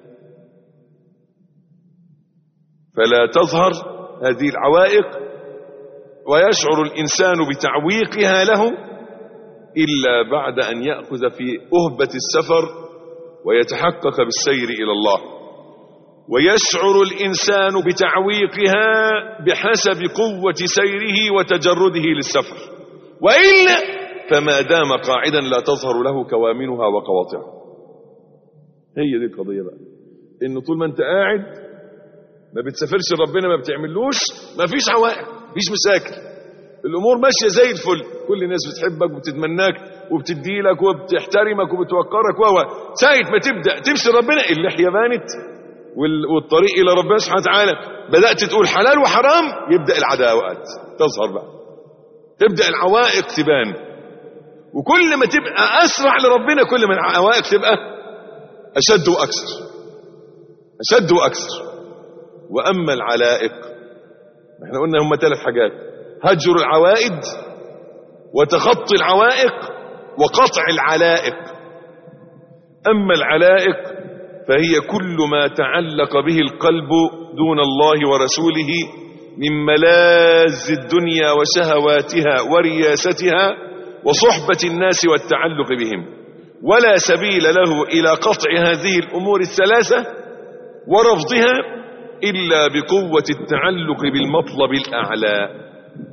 فلا تظهر هذه العوائق ويشعر الانسان بتعويقها له الا بعد ان ياخذ في اهبه السفر ويتحقق بالسير الى الله ويشعر الانسان بتعويقها بحسب قوه سيره وتجرده للسفر والا فما دام قاعدا لا تظهر له كوامنها وقواطعها هي دي القضيه بقى ان طول ما انت قاعد ما بتسافرش ربنا ما بتعملوش ما فيش عوائق مفيش مشاكل الامور ماشيه زي الفل كل الناس بتحبك وبتتمناك وبتدي لك وبتحترمك وبتوقرك و ساعه ما تبدا تمشي ربنا اللحيه بانت والطريق الى ربنا سبحانه وتعالى بدات تقول حلال وحرام يبدا العداوات تظهر بقى تبدا العوائق تبان وكل ما تبقى اسرع لربنا كل ما العوائق تبقى اشد واكثر اشد واكثر واما العلائق احنا قلنا هم ثلاث حاجات هجر العوائد وتخطي العوائق وقطع العلائق اما العلائق فهي كل ما تعلق به القلب دون الله ورسوله من ملاذ الدنيا وشهواتها ورياستها وصحبة الناس والتعلق بهم ولا سبيل له إلى قطع هذه الأمور الثلاثة ورفضها إلا بقوة التعلق بالمطلب الأعلى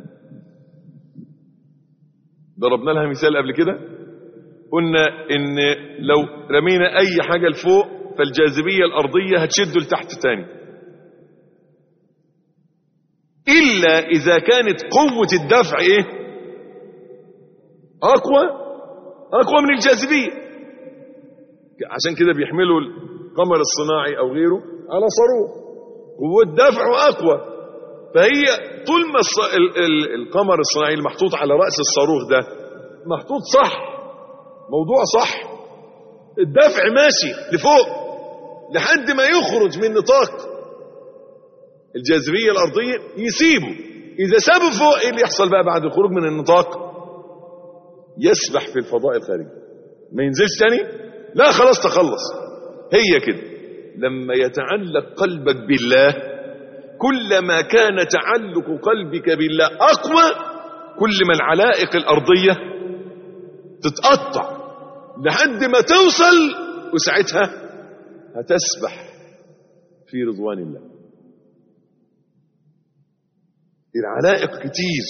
ضربنا لها مثال قبل كده قلنا إن لو رمينا أي حاجة لفوق فالجاذبية الأرضية هتشده لتحت تاني إلا إذا كانت قوة الدفع إيه أقوى أقوى من الجاذبية عشان كده بيحملوا القمر الصناعي أو غيره على صاروخ قوة دفعه أقوى فهي طول ما الص... ال... ال... القمر الصناعي المحطوط على رأس الصاروخ ده محطوط صح موضوع صح الدفع ماشي لفوق لحد ما يخرج من نطاق الجاذبية الأرضية يسيبه إذا سابه فوق إيه اللي يحصل بقى بعد الخروج من النطاق يسبح في الفضاء الخارجي ما ينزلش تاني لا خلاص تخلص هي كده لما يتعلق قلبك بالله كلما كان تعلق قلبك بالله أقوى كل ما العلائق الأرضية تتقطع لحد ما توصل وساعتها هتسبح في رضوان الله العلائق كتير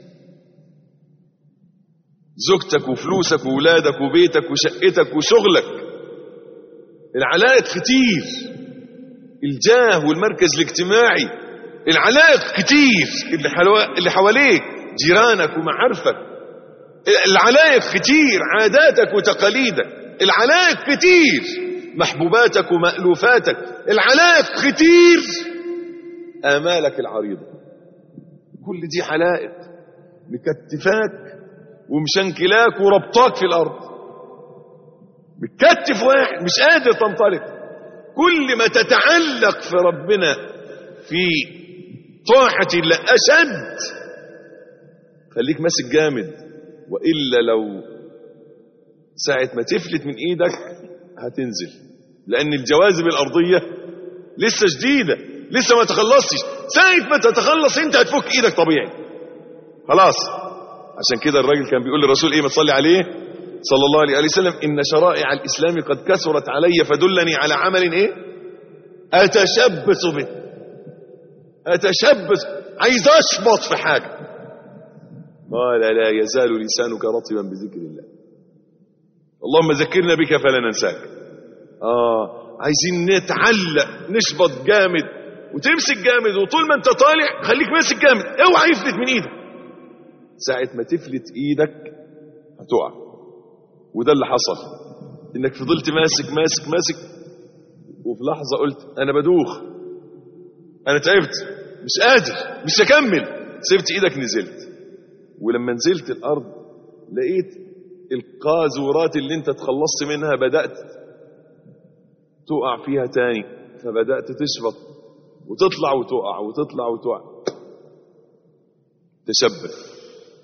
زوجتك وفلوسك وولادك وبيتك وشقتك وشغلك العلائق كتير الجاه والمركز الاجتماعي العلائق كتير اللي, حلو... اللي حواليك جيرانك ومعارفك العلائق كتير عاداتك وتقاليدك العلائق كتير محبوباتك ومألوفاتك العلائق كتير آمالك العريضة كل دي حلائق مكتفاك ومشنكلاك وربطاك في الأرض بتكتف واحد مش قادر تنطلق كل ما تتعلق في ربنا في طاعة الله أشد خليك ماسك جامد وإلا لو ساعة ما تفلت من إيدك هتنزل لأن الجواذب الأرضية لسه جديدة لسه ما تخلصتش ساعة ما تتخلص أنت هتفك إيدك طبيعي خلاص عشان كده الراجل كان بيقول للرسول إيه ما تصلي عليه صلى الله عليه وسلم إن شرائع الإسلام قد كثرت علي فدلني على عمل إيه أتشبث به أتشبث عايز أشبط في حاجة قال لا يزال لسانك رطبا بذكر الله اللهم ذكرنا بك فلا ننساك آه عايزين نتعلق نشبط جامد وتمسك جامد وطول ما انت طالع خليك ماسك جامد اوعى يفلت من ايدك ساعة ما تفلت ايدك هتقع وده اللي حصل انك فضلت ماسك ماسك ماسك وفي لحظة قلت انا بدوخ انا تعبت مش قادر مش هكمل سبت ايدك نزلت ولما نزلت الارض لقيت القاذورات اللي انت تخلصت منها بدأت تقع فيها تاني فبدأت تشبط وتطلع وتقع وتطلع وتقع تشبث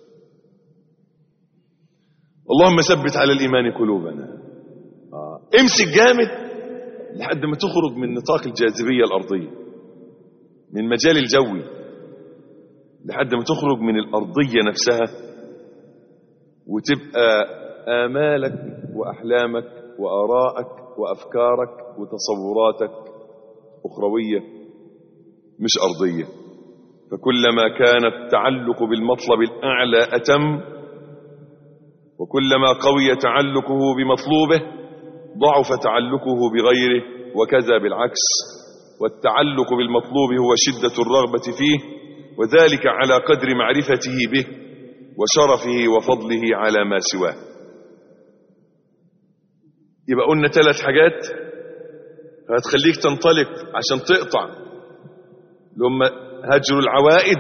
اللهم ثبت على الإيمان قلوبنا آه. امسك جامد لحد ما تخرج من نطاق الجاذبية الأرضية من مجال الجوي لحد ما تخرج من الأرضية نفسها وتبقى آمالك وأحلامك وآرائك وأفكارك وتصوراتك أخروية مش أرضية فكلما كان التعلق بالمطلب الأعلى أتم وكلما قوي تعلقه بمطلوبه ضعف تعلقه بغيره وكذا بالعكس والتعلق بالمطلوب هو شدة الرغبة فيه وذلك على قدر معرفته به وشرفه وفضله على ما سواه يبقى قلنا ثلاث حاجات هتخليك تنطلق عشان تقطع لهم هجر العوائد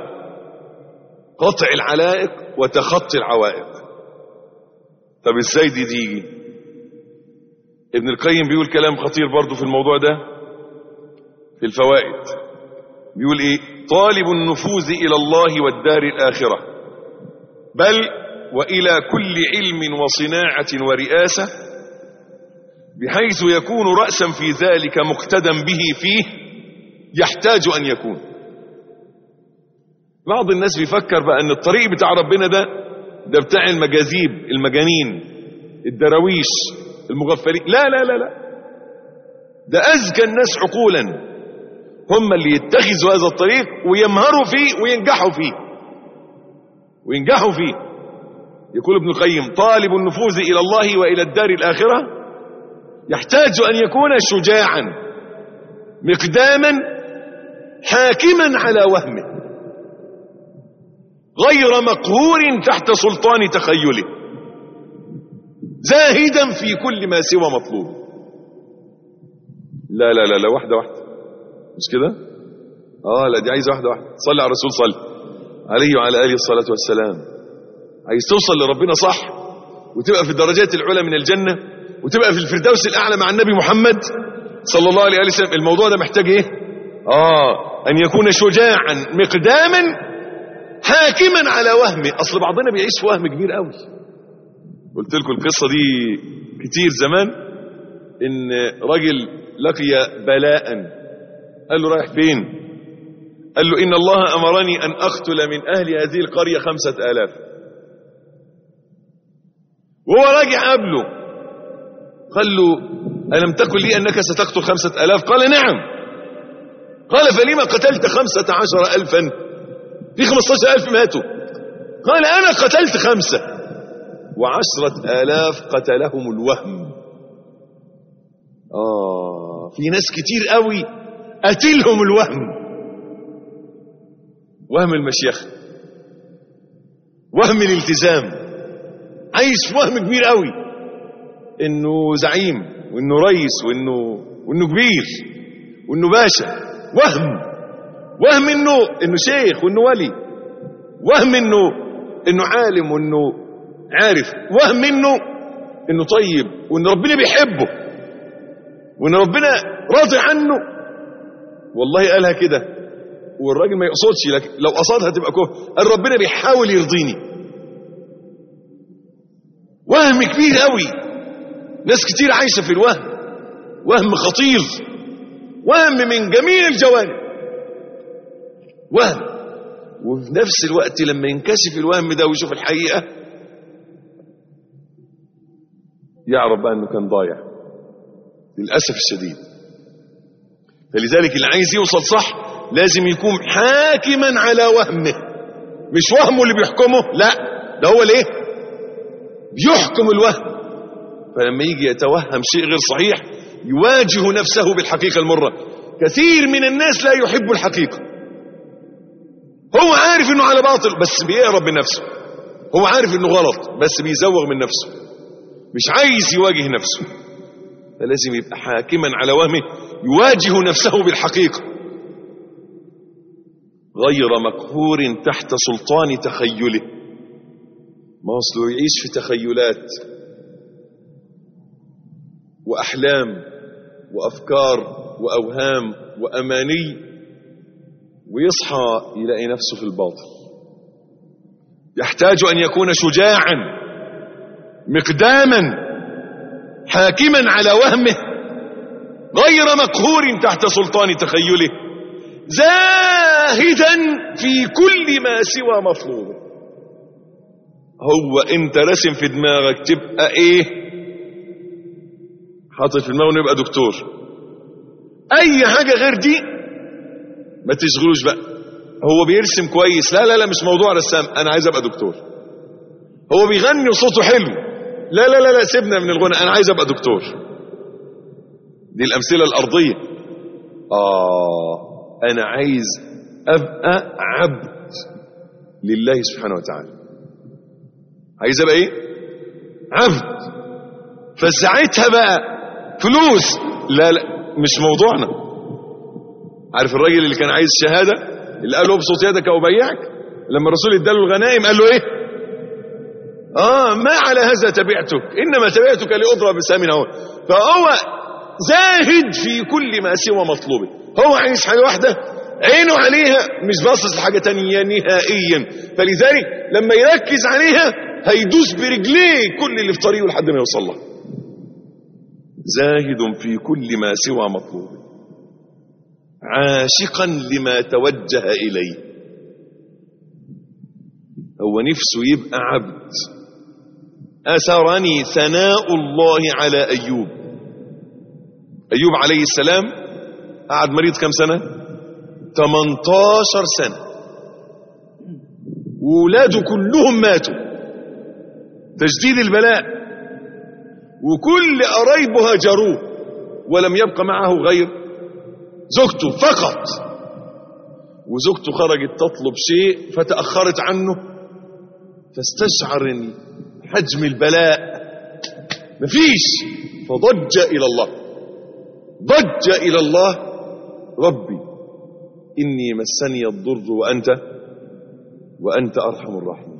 وقطع العلائق وتخطي العوائق طب ازاي دي تيجي ابن القيم بيقول كلام خطير برضو في الموضوع ده في الفوائد بيقول ايه طالب النفوذ الى الله والدار الاخره بل والى كل علم وصناعه ورئاسه بحيث يكون راسا في ذلك مقتدا به فيه يحتاج ان يكون بعض الناس بيفكر بقى ان الطريق بتاع ربنا ده ده بتاع المجاذيب المجانين الدراويش المغفلين لا لا لا لا ده أذكى الناس عقولا هم اللي يتخذوا هذا الطريق ويمهروا فيه وينجحوا فيه وينجحوا فيه يقول ابن القيم طالب النفوذ إلى الله وإلى الدار الآخرة يحتاج أن يكون شجاعا مقداما حاكما على وهمه غير مقهور تحت سلطان تخيله زاهدا في كل ما سوى مطلوب لا لا لا لا واحدة واحدة مش كده اه لا دي عايزة واحدة واحدة صلي على الرسول صلي عليه وعلى آله الصلاة والسلام عايز توصل لربنا صح وتبقى في الدرجات العلى من الجنة وتبقى في الفردوس الأعلى مع النبي محمد صلى الله عليه وسلم الموضوع ده محتاج ايه اه ان يكون شجاعا مقداما حاكما على وهمه اصل بعضنا بيعيش في وهم كبير قوي قلت لكم القصة دي كتير زمان ان راجل لقي بلاء قال له رايح فين قال له ان الله امرني ان اقتل من اهل هذه القرية خمسة الاف وهو راجع قبله قال له ألم تكن لي أنك ستقتل خمسة ألاف قال نعم قال فلما قتلت خمسة عشر ألفا في خمسة ألف ماتوا قال أنا قتلت خمسة وعشرة آلاف قتلهم الوهم آه في ناس كتير قوي قتلهم الوهم وهم المشيخة وهم الالتزام عايش في وهم كبير قوي انه زعيم وانه رئيس وانه وانه كبير وانه باشا وهم وهم انه انه شيخ وانه ولي وهم انه انه عالم وانه عارف وهم انه انه طيب وان ربنا بيحبه وان ربنا راضي عنه والله قالها كده والراجل ما يقصدش لكن لو قصدها تبقى كفر قال ربنا بيحاول يرضيني وهم كبير قوي ناس كتير عايشه في الوهم وهم خطير وهم من جميع الجوانب وهم وفي نفس الوقت لما ينكشف الوهم ده ويشوف الحقيقه يعرف بقى انه كان ضايع للاسف الشديد فلذلك اللي عايز يوصل صح لازم يكون حاكما على وهمه مش وهمه اللي بيحكمه لا ده هو الايه بيحكم الوهم فلما يجي يتوهم شيء غير صحيح يواجه نفسه بالحقيقة المرة كثير من الناس لا يحب الحقيقة هو عارف انه على باطل بس بيهرب من نفسه هو عارف انه غلط بس بيزوغ من نفسه مش عايز يواجه نفسه فلازم يبقى حاكما على وهمه يواجه نفسه بالحقيقة غير مقهور تحت سلطان تخيله ما اصله يعيش في تخيلات واحلام وافكار واوهام واماني ويصحى يلاقي نفسه في الباطل يحتاج ان يكون شجاعا مقداما حاكما على وهمه غير مقهور تحت سلطان تخيله زاهدا في كل ما سوى مطلوبه هو انت رسم في دماغك تبقى ايه حاطط في دماغه انه يبقى دكتور اي حاجه غير دي ما تشغلوش بقى هو بيرسم كويس لا لا لا مش موضوع رسام انا عايز ابقى دكتور هو بيغني وصوته حلو لا لا لا لا سيبنا من الغنى انا عايز ابقى دكتور دي الامثله الارضيه اه انا عايز ابقى عبد لله سبحانه وتعالى عايز ابقى ايه عبد فساعتها بقى فلوس لا لا مش موضوعنا عارف الراجل اللي كان عايز شهاده اللي قال له ابسط يدك وبيعك لما الرسول اداله الغنائم قال له ايه اه ما على هذا تبعتك انما تبعتك لاضرب بسام هو فهو زاهد في كل ما سوى مطلوبه هو عايز حاجه واحده عينه عليها مش باصص لحاجه تانية نهائيا فلذلك لما يركز عليها هيدوس برجليه كل اللي في طريقه لحد ما يوصل لها زاهد في كل ما سوى مطلوبه عاشقا لما توجه اليه هو نفسه يبقى عبد اثرني ثناء الله على ايوب ايوب عليه السلام قعد مريض كم سنه 18 سنه وولاده كلهم ماتوا تجديد البلاء وكل قرايبه هجروه ولم يبق معه غير زوجته فقط وزوجته خرجت تطلب شيء فتأخرت عنه فاستشعر إن حجم البلاء مفيش فضج إلى الله ضج إلى الله ربي إني مسني الضر وأنت وأنت أرحم الراحمين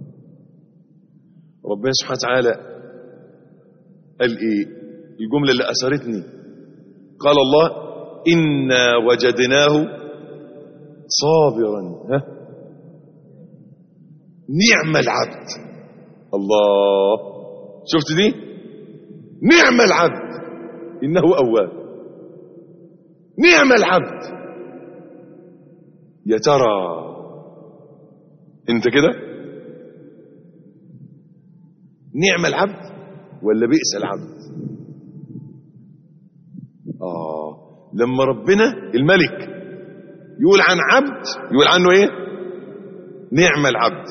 ربنا سبحانه وتعالى قال إيه الجملة اللي أثرتني قال الله إنا وجدناه صابرا ها نعم العبد الله شفت دي نعم العبد إنه أواب نعم العبد يا ترى انت كده نعم العبد ولا بئس العبد آه لما ربنا الملك يقول عن عبد يقول عنه ايه نعم العبد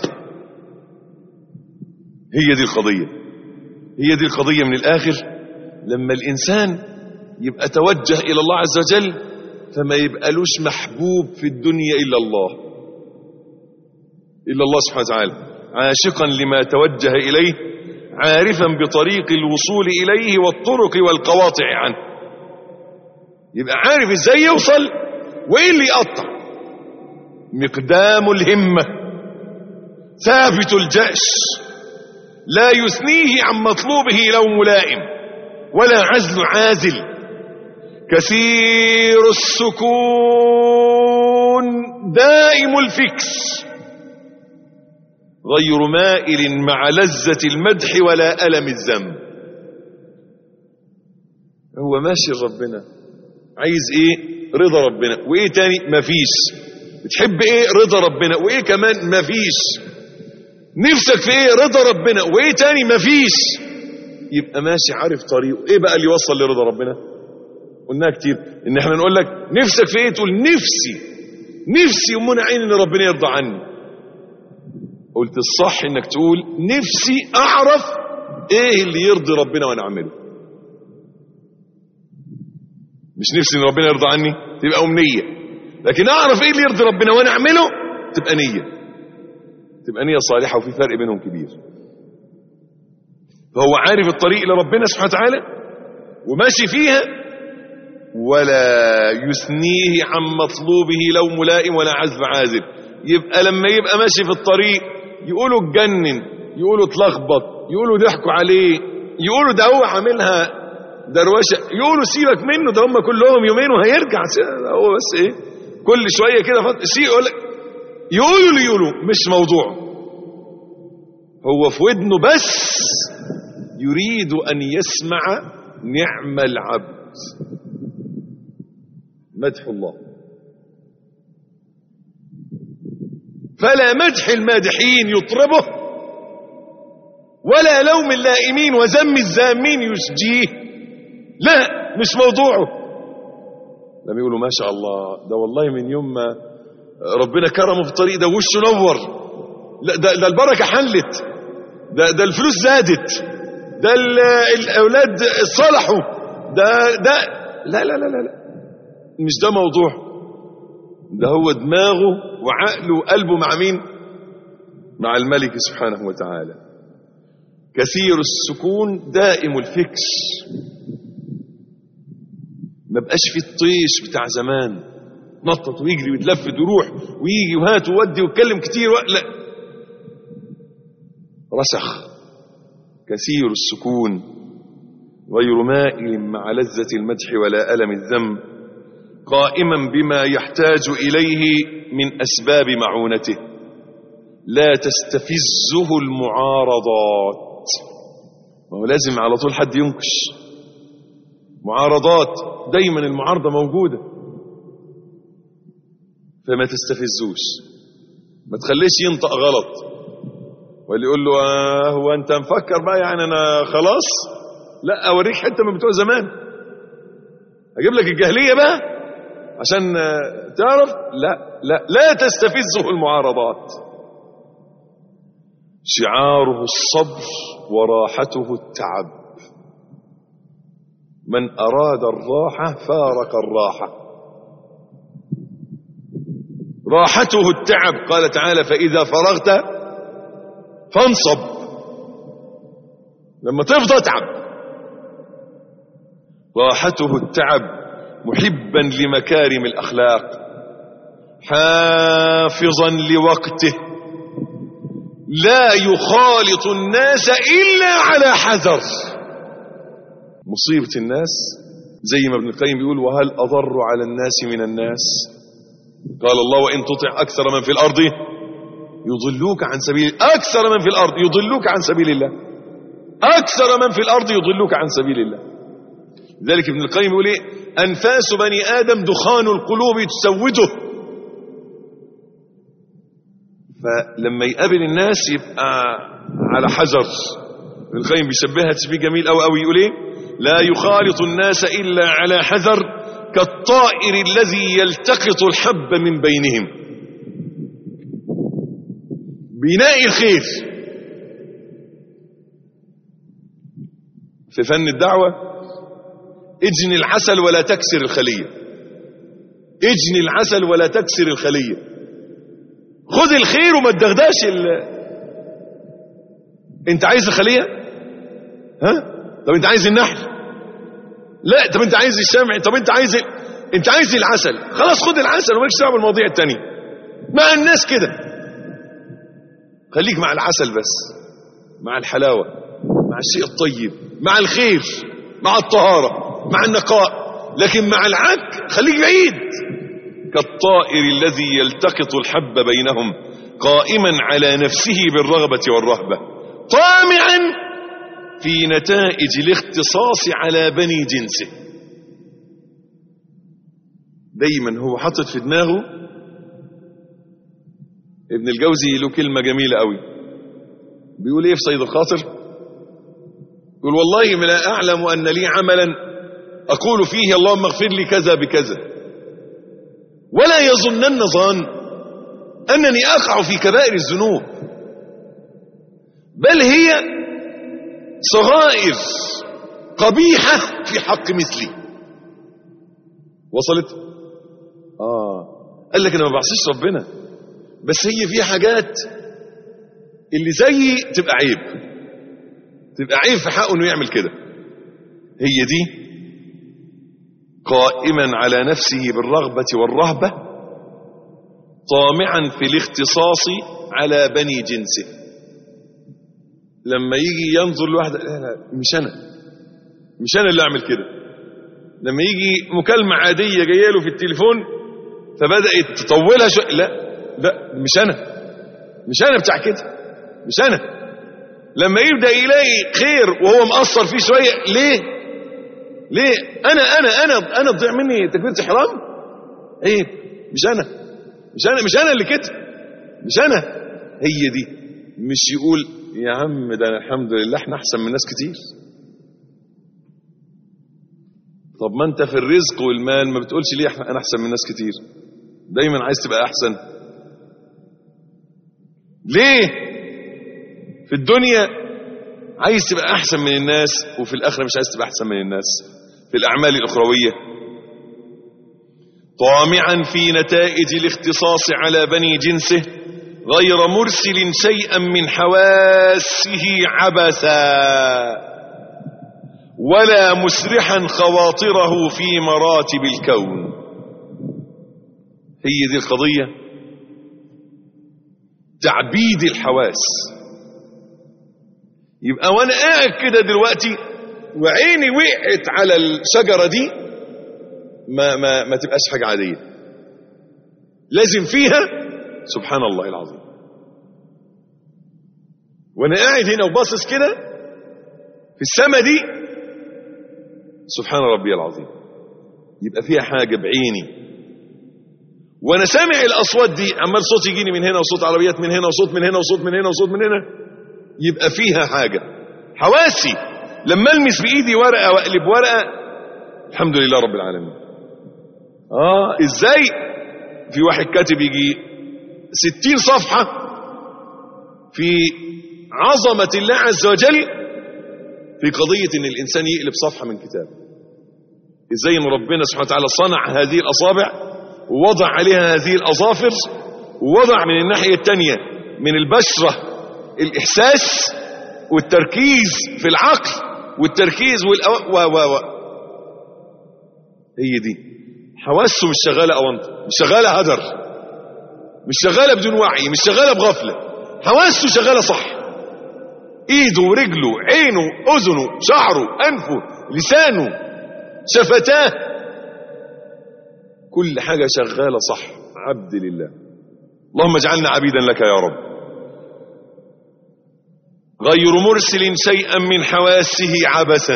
هي دي القضية هي دي القضية من الآخر لما الإنسان يبقى توجه إلى الله عز وجل فما يبقالوش محبوب في الدنيا إلا الله إلا الله سبحانه وتعالى عاشقا لما توجه إليه عارفا بطريق الوصول إليه والطرق والقواطع عنه يبقى عارف ازاي يوصل وايه اللي يقطع مقدام الهمة ثابت الجأش لا يثنيه عن مطلوبه لو ملائم ولا عزل عازل كثير السكون دائم الفكس غير مائل مع لذة المدح ولا ألم الذنب هو ماشي ربنا عايز ايه رضا ربنا وايه تاني مفيش بتحب ايه رضا ربنا وايه كمان مفيش نفسك في ايه رضا ربنا وايه تاني مفيش يبقى ماشي عارف طريقه ايه بقى اللي يوصل لرضا ربنا قلناها كتير ان احنا نقول لك نفسك في ايه تقول نفسي نفسي امنا عين ان ربنا يرضى عني قلت الصح انك تقول نفسي اعرف ايه اللي يرضي ربنا وانا اعمله مش نفسي ان ربنا يرضى عني تبقى امنيه لكن اعرف ايه اللي يرضي ربنا وانا اعمله تبقى نيه تبقى نيه صالحه وفي فرق بينهم كبير فهو عارف الطريق لربنا سبحانه وتعالى وماشي فيها ولا يثنيه عن مطلوبه لو ملائم ولا عزب عازب يبقى لما يبقى ماشي في الطريق يقولوا اتجنن يقولوا اتلخبط يقولوا ضحكوا عليه يقولوا ده هو عاملها دروشه يقولوا سيبك منه ده هم كلهم يومين وهيرجع هو بس ايه كل شويه كده فت... شيء يقول لك يقولوا اللي يقولوا مش موضوع هو في ودنه بس يريد ان يسمع نعم العبد مدح الله فلا مدح المادحين يطربه ولا لوم اللائمين وذم الذامين يسجيه لا مش موضوعه لما يقولوا ما شاء الله ده والله من يوم ما ربنا كرمه في الطريق ده وشه نور لا ده, ده البركة حلت ده, ده الفلوس زادت ده الأولاد صلحوا ده ده لا لا لا لا, لا. مش ده موضوع ده هو دماغه وعقله وقلبه مع مين مع الملك سبحانه وتعالى كثير السكون دائم الفكس ما بقاش في الطيش بتاع زمان نطط ويجري ويتلفت ويروح ويجي وهات وودي ويتكلم كتير و... لا رسخ كثير السكون غير مائل مع لذة المدح ولا ألم الذنب قائما بما يحتاج إليه من أسباب معونته لا تستفزه المعارضات ما هو لازم على طول حد ينكش معارضات دايما المعارضة موجودة فما تستفزوش ما تخليش ينطق غلط واللي يقول له آه هو انت مفكر بقى يعني انا خلاص لا اوريك حته من بتوع زمان اجيب لك الجاهليه بقى عشان تعرف لا لا لا تستفزه المعارضات شعاره الصبر وراحته التعب من أراد الراحة فارق الراحة راحته التعب قال تعالى فإذا فرغت فانصب لما تفضى تعب راحته التعب محبا لمكارم الأخلاق حافظا لوقته لا يخالط الناس إلا على حذر مصيبة الناس زي ما ابن القيم بيقول وهل أضر على الناس من الناس قال الله وإن تطع أكثر من في الأرض يضلوك عن سبيل أكثر من في الأرض يضلوك عن سبيل الله أكثر من في الأرض يضلوك عن سبيل الله ذلك ابن القيم يقول إيه أنفاس بني آدم دخان القلوب تسوده فلما يقابل الناس يبقى على حذر ابن القيم بيشبهها تشبيه جميل أو أو يقول إيه لا يخالط الناس إلا على حذر كالطائر الذي يلتقط الحب من بينهم بناء الخير في فن الدعوة اجن العسل ولا تكسر الخلية اجني العسل ولا تكسر الخلية خذ الخير وما تدغداش ال... انت عايز الخلية ها طب انت عايز النحل لا طب انت عايز الشمع طب انت عايز ال... انت عايز العسل خلاص خد العسل ومالكش دعوه بالمواضيع التانية مع الناس كده خليك مع العسل بس مع الحلاوة مع الشيء الطيب مع الخير مع الطهارة مع النقاء لكن مع العك خليك بعيد كالطائر الذي يلتقط الحب بينهم قائما على نفسه بالرغبة والرهبة طامعا في نتائج الاختصاص على بني جنسه دايما هو حاطط في دماغه ابن الجوزي له كلمة جميلة قوي بيقول ايه في صيد الخاطر يقول والله ما لا اعلم ان لي عملا اقول فيه اللهم اغفر لي كذا بكذا ولا يظنن ظان انني اقع في كبائر الذنوب بل هي صغائر قبيحة في حق مثلي وصلت اه قال لك انا ما بعصيش ربنا بس هي في حاجات اللي زيي تبقى عيب تبقى عيب في حقه انه يعمل كده هي دي قائما على نفسه بالرغبة والرهبة طامعا في الاختصاص على بني جنسه لما يجي ينظر لواحد لا لا مش انا مش انا اللي اعمل كده لما يجي مكالمة عادية جايه له في التليفون فبدأت تطولها شوية لا لا مش انا مش انا بتاع كده مش انا لما يبدأ يلاقي خير وهو مقصر فيه شوية ليه ليه انا انا انا انا تضيع مني تكبيرة احرام عيب مش انا مش انا مش انا اللي كده مش انا هي دي مش يقول يا عم ده الحمد لله احنا احسن من ناس كتير طب ما انت في الرزق والمال ما بتقولش ليه احنا انا احسن من ناس كتير دايما عايز تبقى احسن ليه في الدنيا عايز تبقى احسن من الناس وفي الاخره مش عايز تبقى احسن من الناس في الاعمال الاخرويه طامعا في نتائج الاختصاص على بني جنسه غير مرسل شيئا من حواسه عبثا ولا مسرحا خواطره في مراتب الكون هي دي القضية تعبيد الحواس يبقى وانا قاعد كده دلوقتي وعيني وقعت على الشجرة دي ما, ما, ما تبقاش حاجة عادية لازم فيها سبحان الله العظيم وانا قاعد هنا وباصص كده في السماء دي سبحان ربي العظيم يبقى فيها حاجة بعيني وانا سامع الاصوات دي عمال صوت يجيني من هنا وصوت عربيات من هنا وصوت من هنا وصوت من هنا وصوت من هنا يبقى فيها حاجة حواسي لما المس بايدي ورقة واقلب ورقة الحمد لله رب العالمين اه ازاي في واحد كاتب يجي ستين صفحة في عظمة الله عز وجل في قضية ان الانسان يقلب صفحة من كتاب ازاي ان ربنا سبحانه وتعالى صنع هذه الاصابع ووضع عليها هذه الاظافر ووضع من الناحية التانية من البشرة الاحساس والتركيز في العقل والتركيز والأو... و... و... و... هي دي حواسه مش شغالة أونطة مش شغالة هدر مش شغالة بدون وعي مش شغالة بغفلة حواسه شغالة صح ايده ورجله عينه اذنه شعره انفه لسانه شفتاه كل حاجة شغالة صح عبد لله اللهم اجعلنا عبيدا لك يا رب غير مرسل شيئا من حواسه عبثا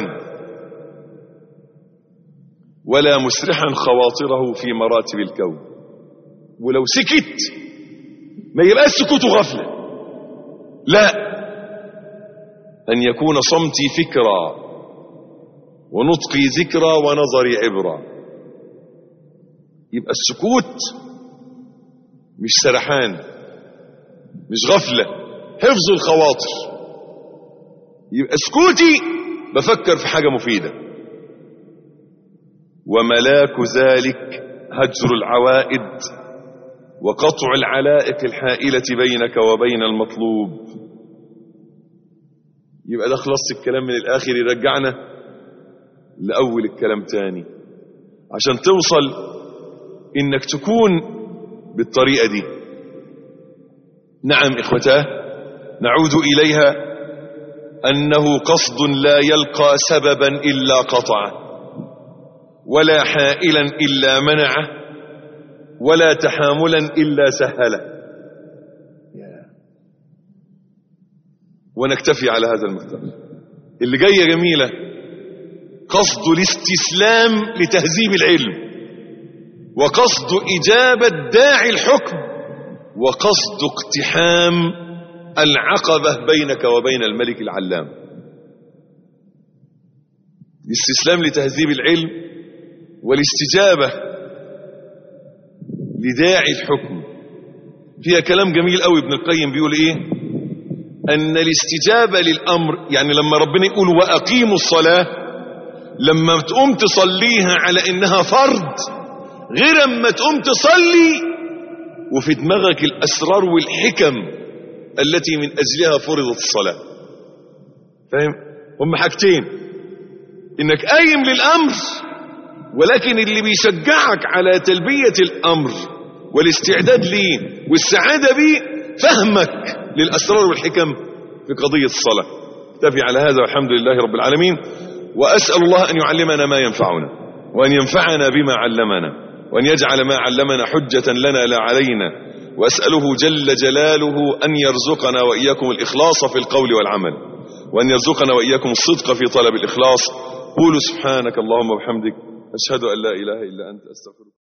ولا مسرحا خواطره في مراتب الكون ولو سكت ما يبقاش سكوته غفلة لا أن يكون صمتي فكرا ونطقي ذكرى ونظري عبرا يبقى السكوت مش سرحان مش غفلة حفظ الخواطر يبقى سكوتي بفكر في حاجة مفيدة وملاك ذلك هجر العوائد وقطع العلائق الحائلة بينك وبين المطلوب يبقى ده خلص الكلام من الآخر يرجعنا لأول الكلام تاني عشان توصل إنك تكون بالطريقة دي نعم إخوتاه نعود إليها أنه قصد لا يلقى سببا إلا قطعه ولا حائلا إلا منعه ولا تحاملا إلا سهله ونكتفي على هذا المقدار اللي جاية جميلة قصد الاستسلام لتهذيب العلم وقصد إجابة داعي الحكم وقصد اقتحام العقبة بينك وبين الملك العلام الاستسلام لتهذيب العلم والاستجابة لداعي الحكم فيها كلام جميل قوي ابن القيم بيقول ايه ان الاستجابة للامر يعني لما ربنا يقول واقيموا الصلاة لما تقوم تصليها على انها فرض غير اما تقوم تصلي وفي دماغك الاسرار والحكم التي من اجلها فرضت الصلاة فاهم هم حاجتين انك قايم للامر ولكن اللي بيشجعك على تلبية الأمر والاستعداد ليه والسعادة بيه فهمك للأسرار والحكم في قضية الصلاة اكتفي على هذا والحمد لله رب العالمين وأسأل الله أن يعلمنا ما ينفعنا وأن ينفعنا بما علمنا وأن يجعل ما علمنا حجة لنا لا علينا وأسأله جل جلاله أن يرزقنا وإياكم الإخلاص في القول والعمل وأن يرزقنا وإياكم الصدق في طلب الإخلاص قولوا سبحانك اللهم وبحمدك أشهد أن لا إله إلا أنت أستغفرك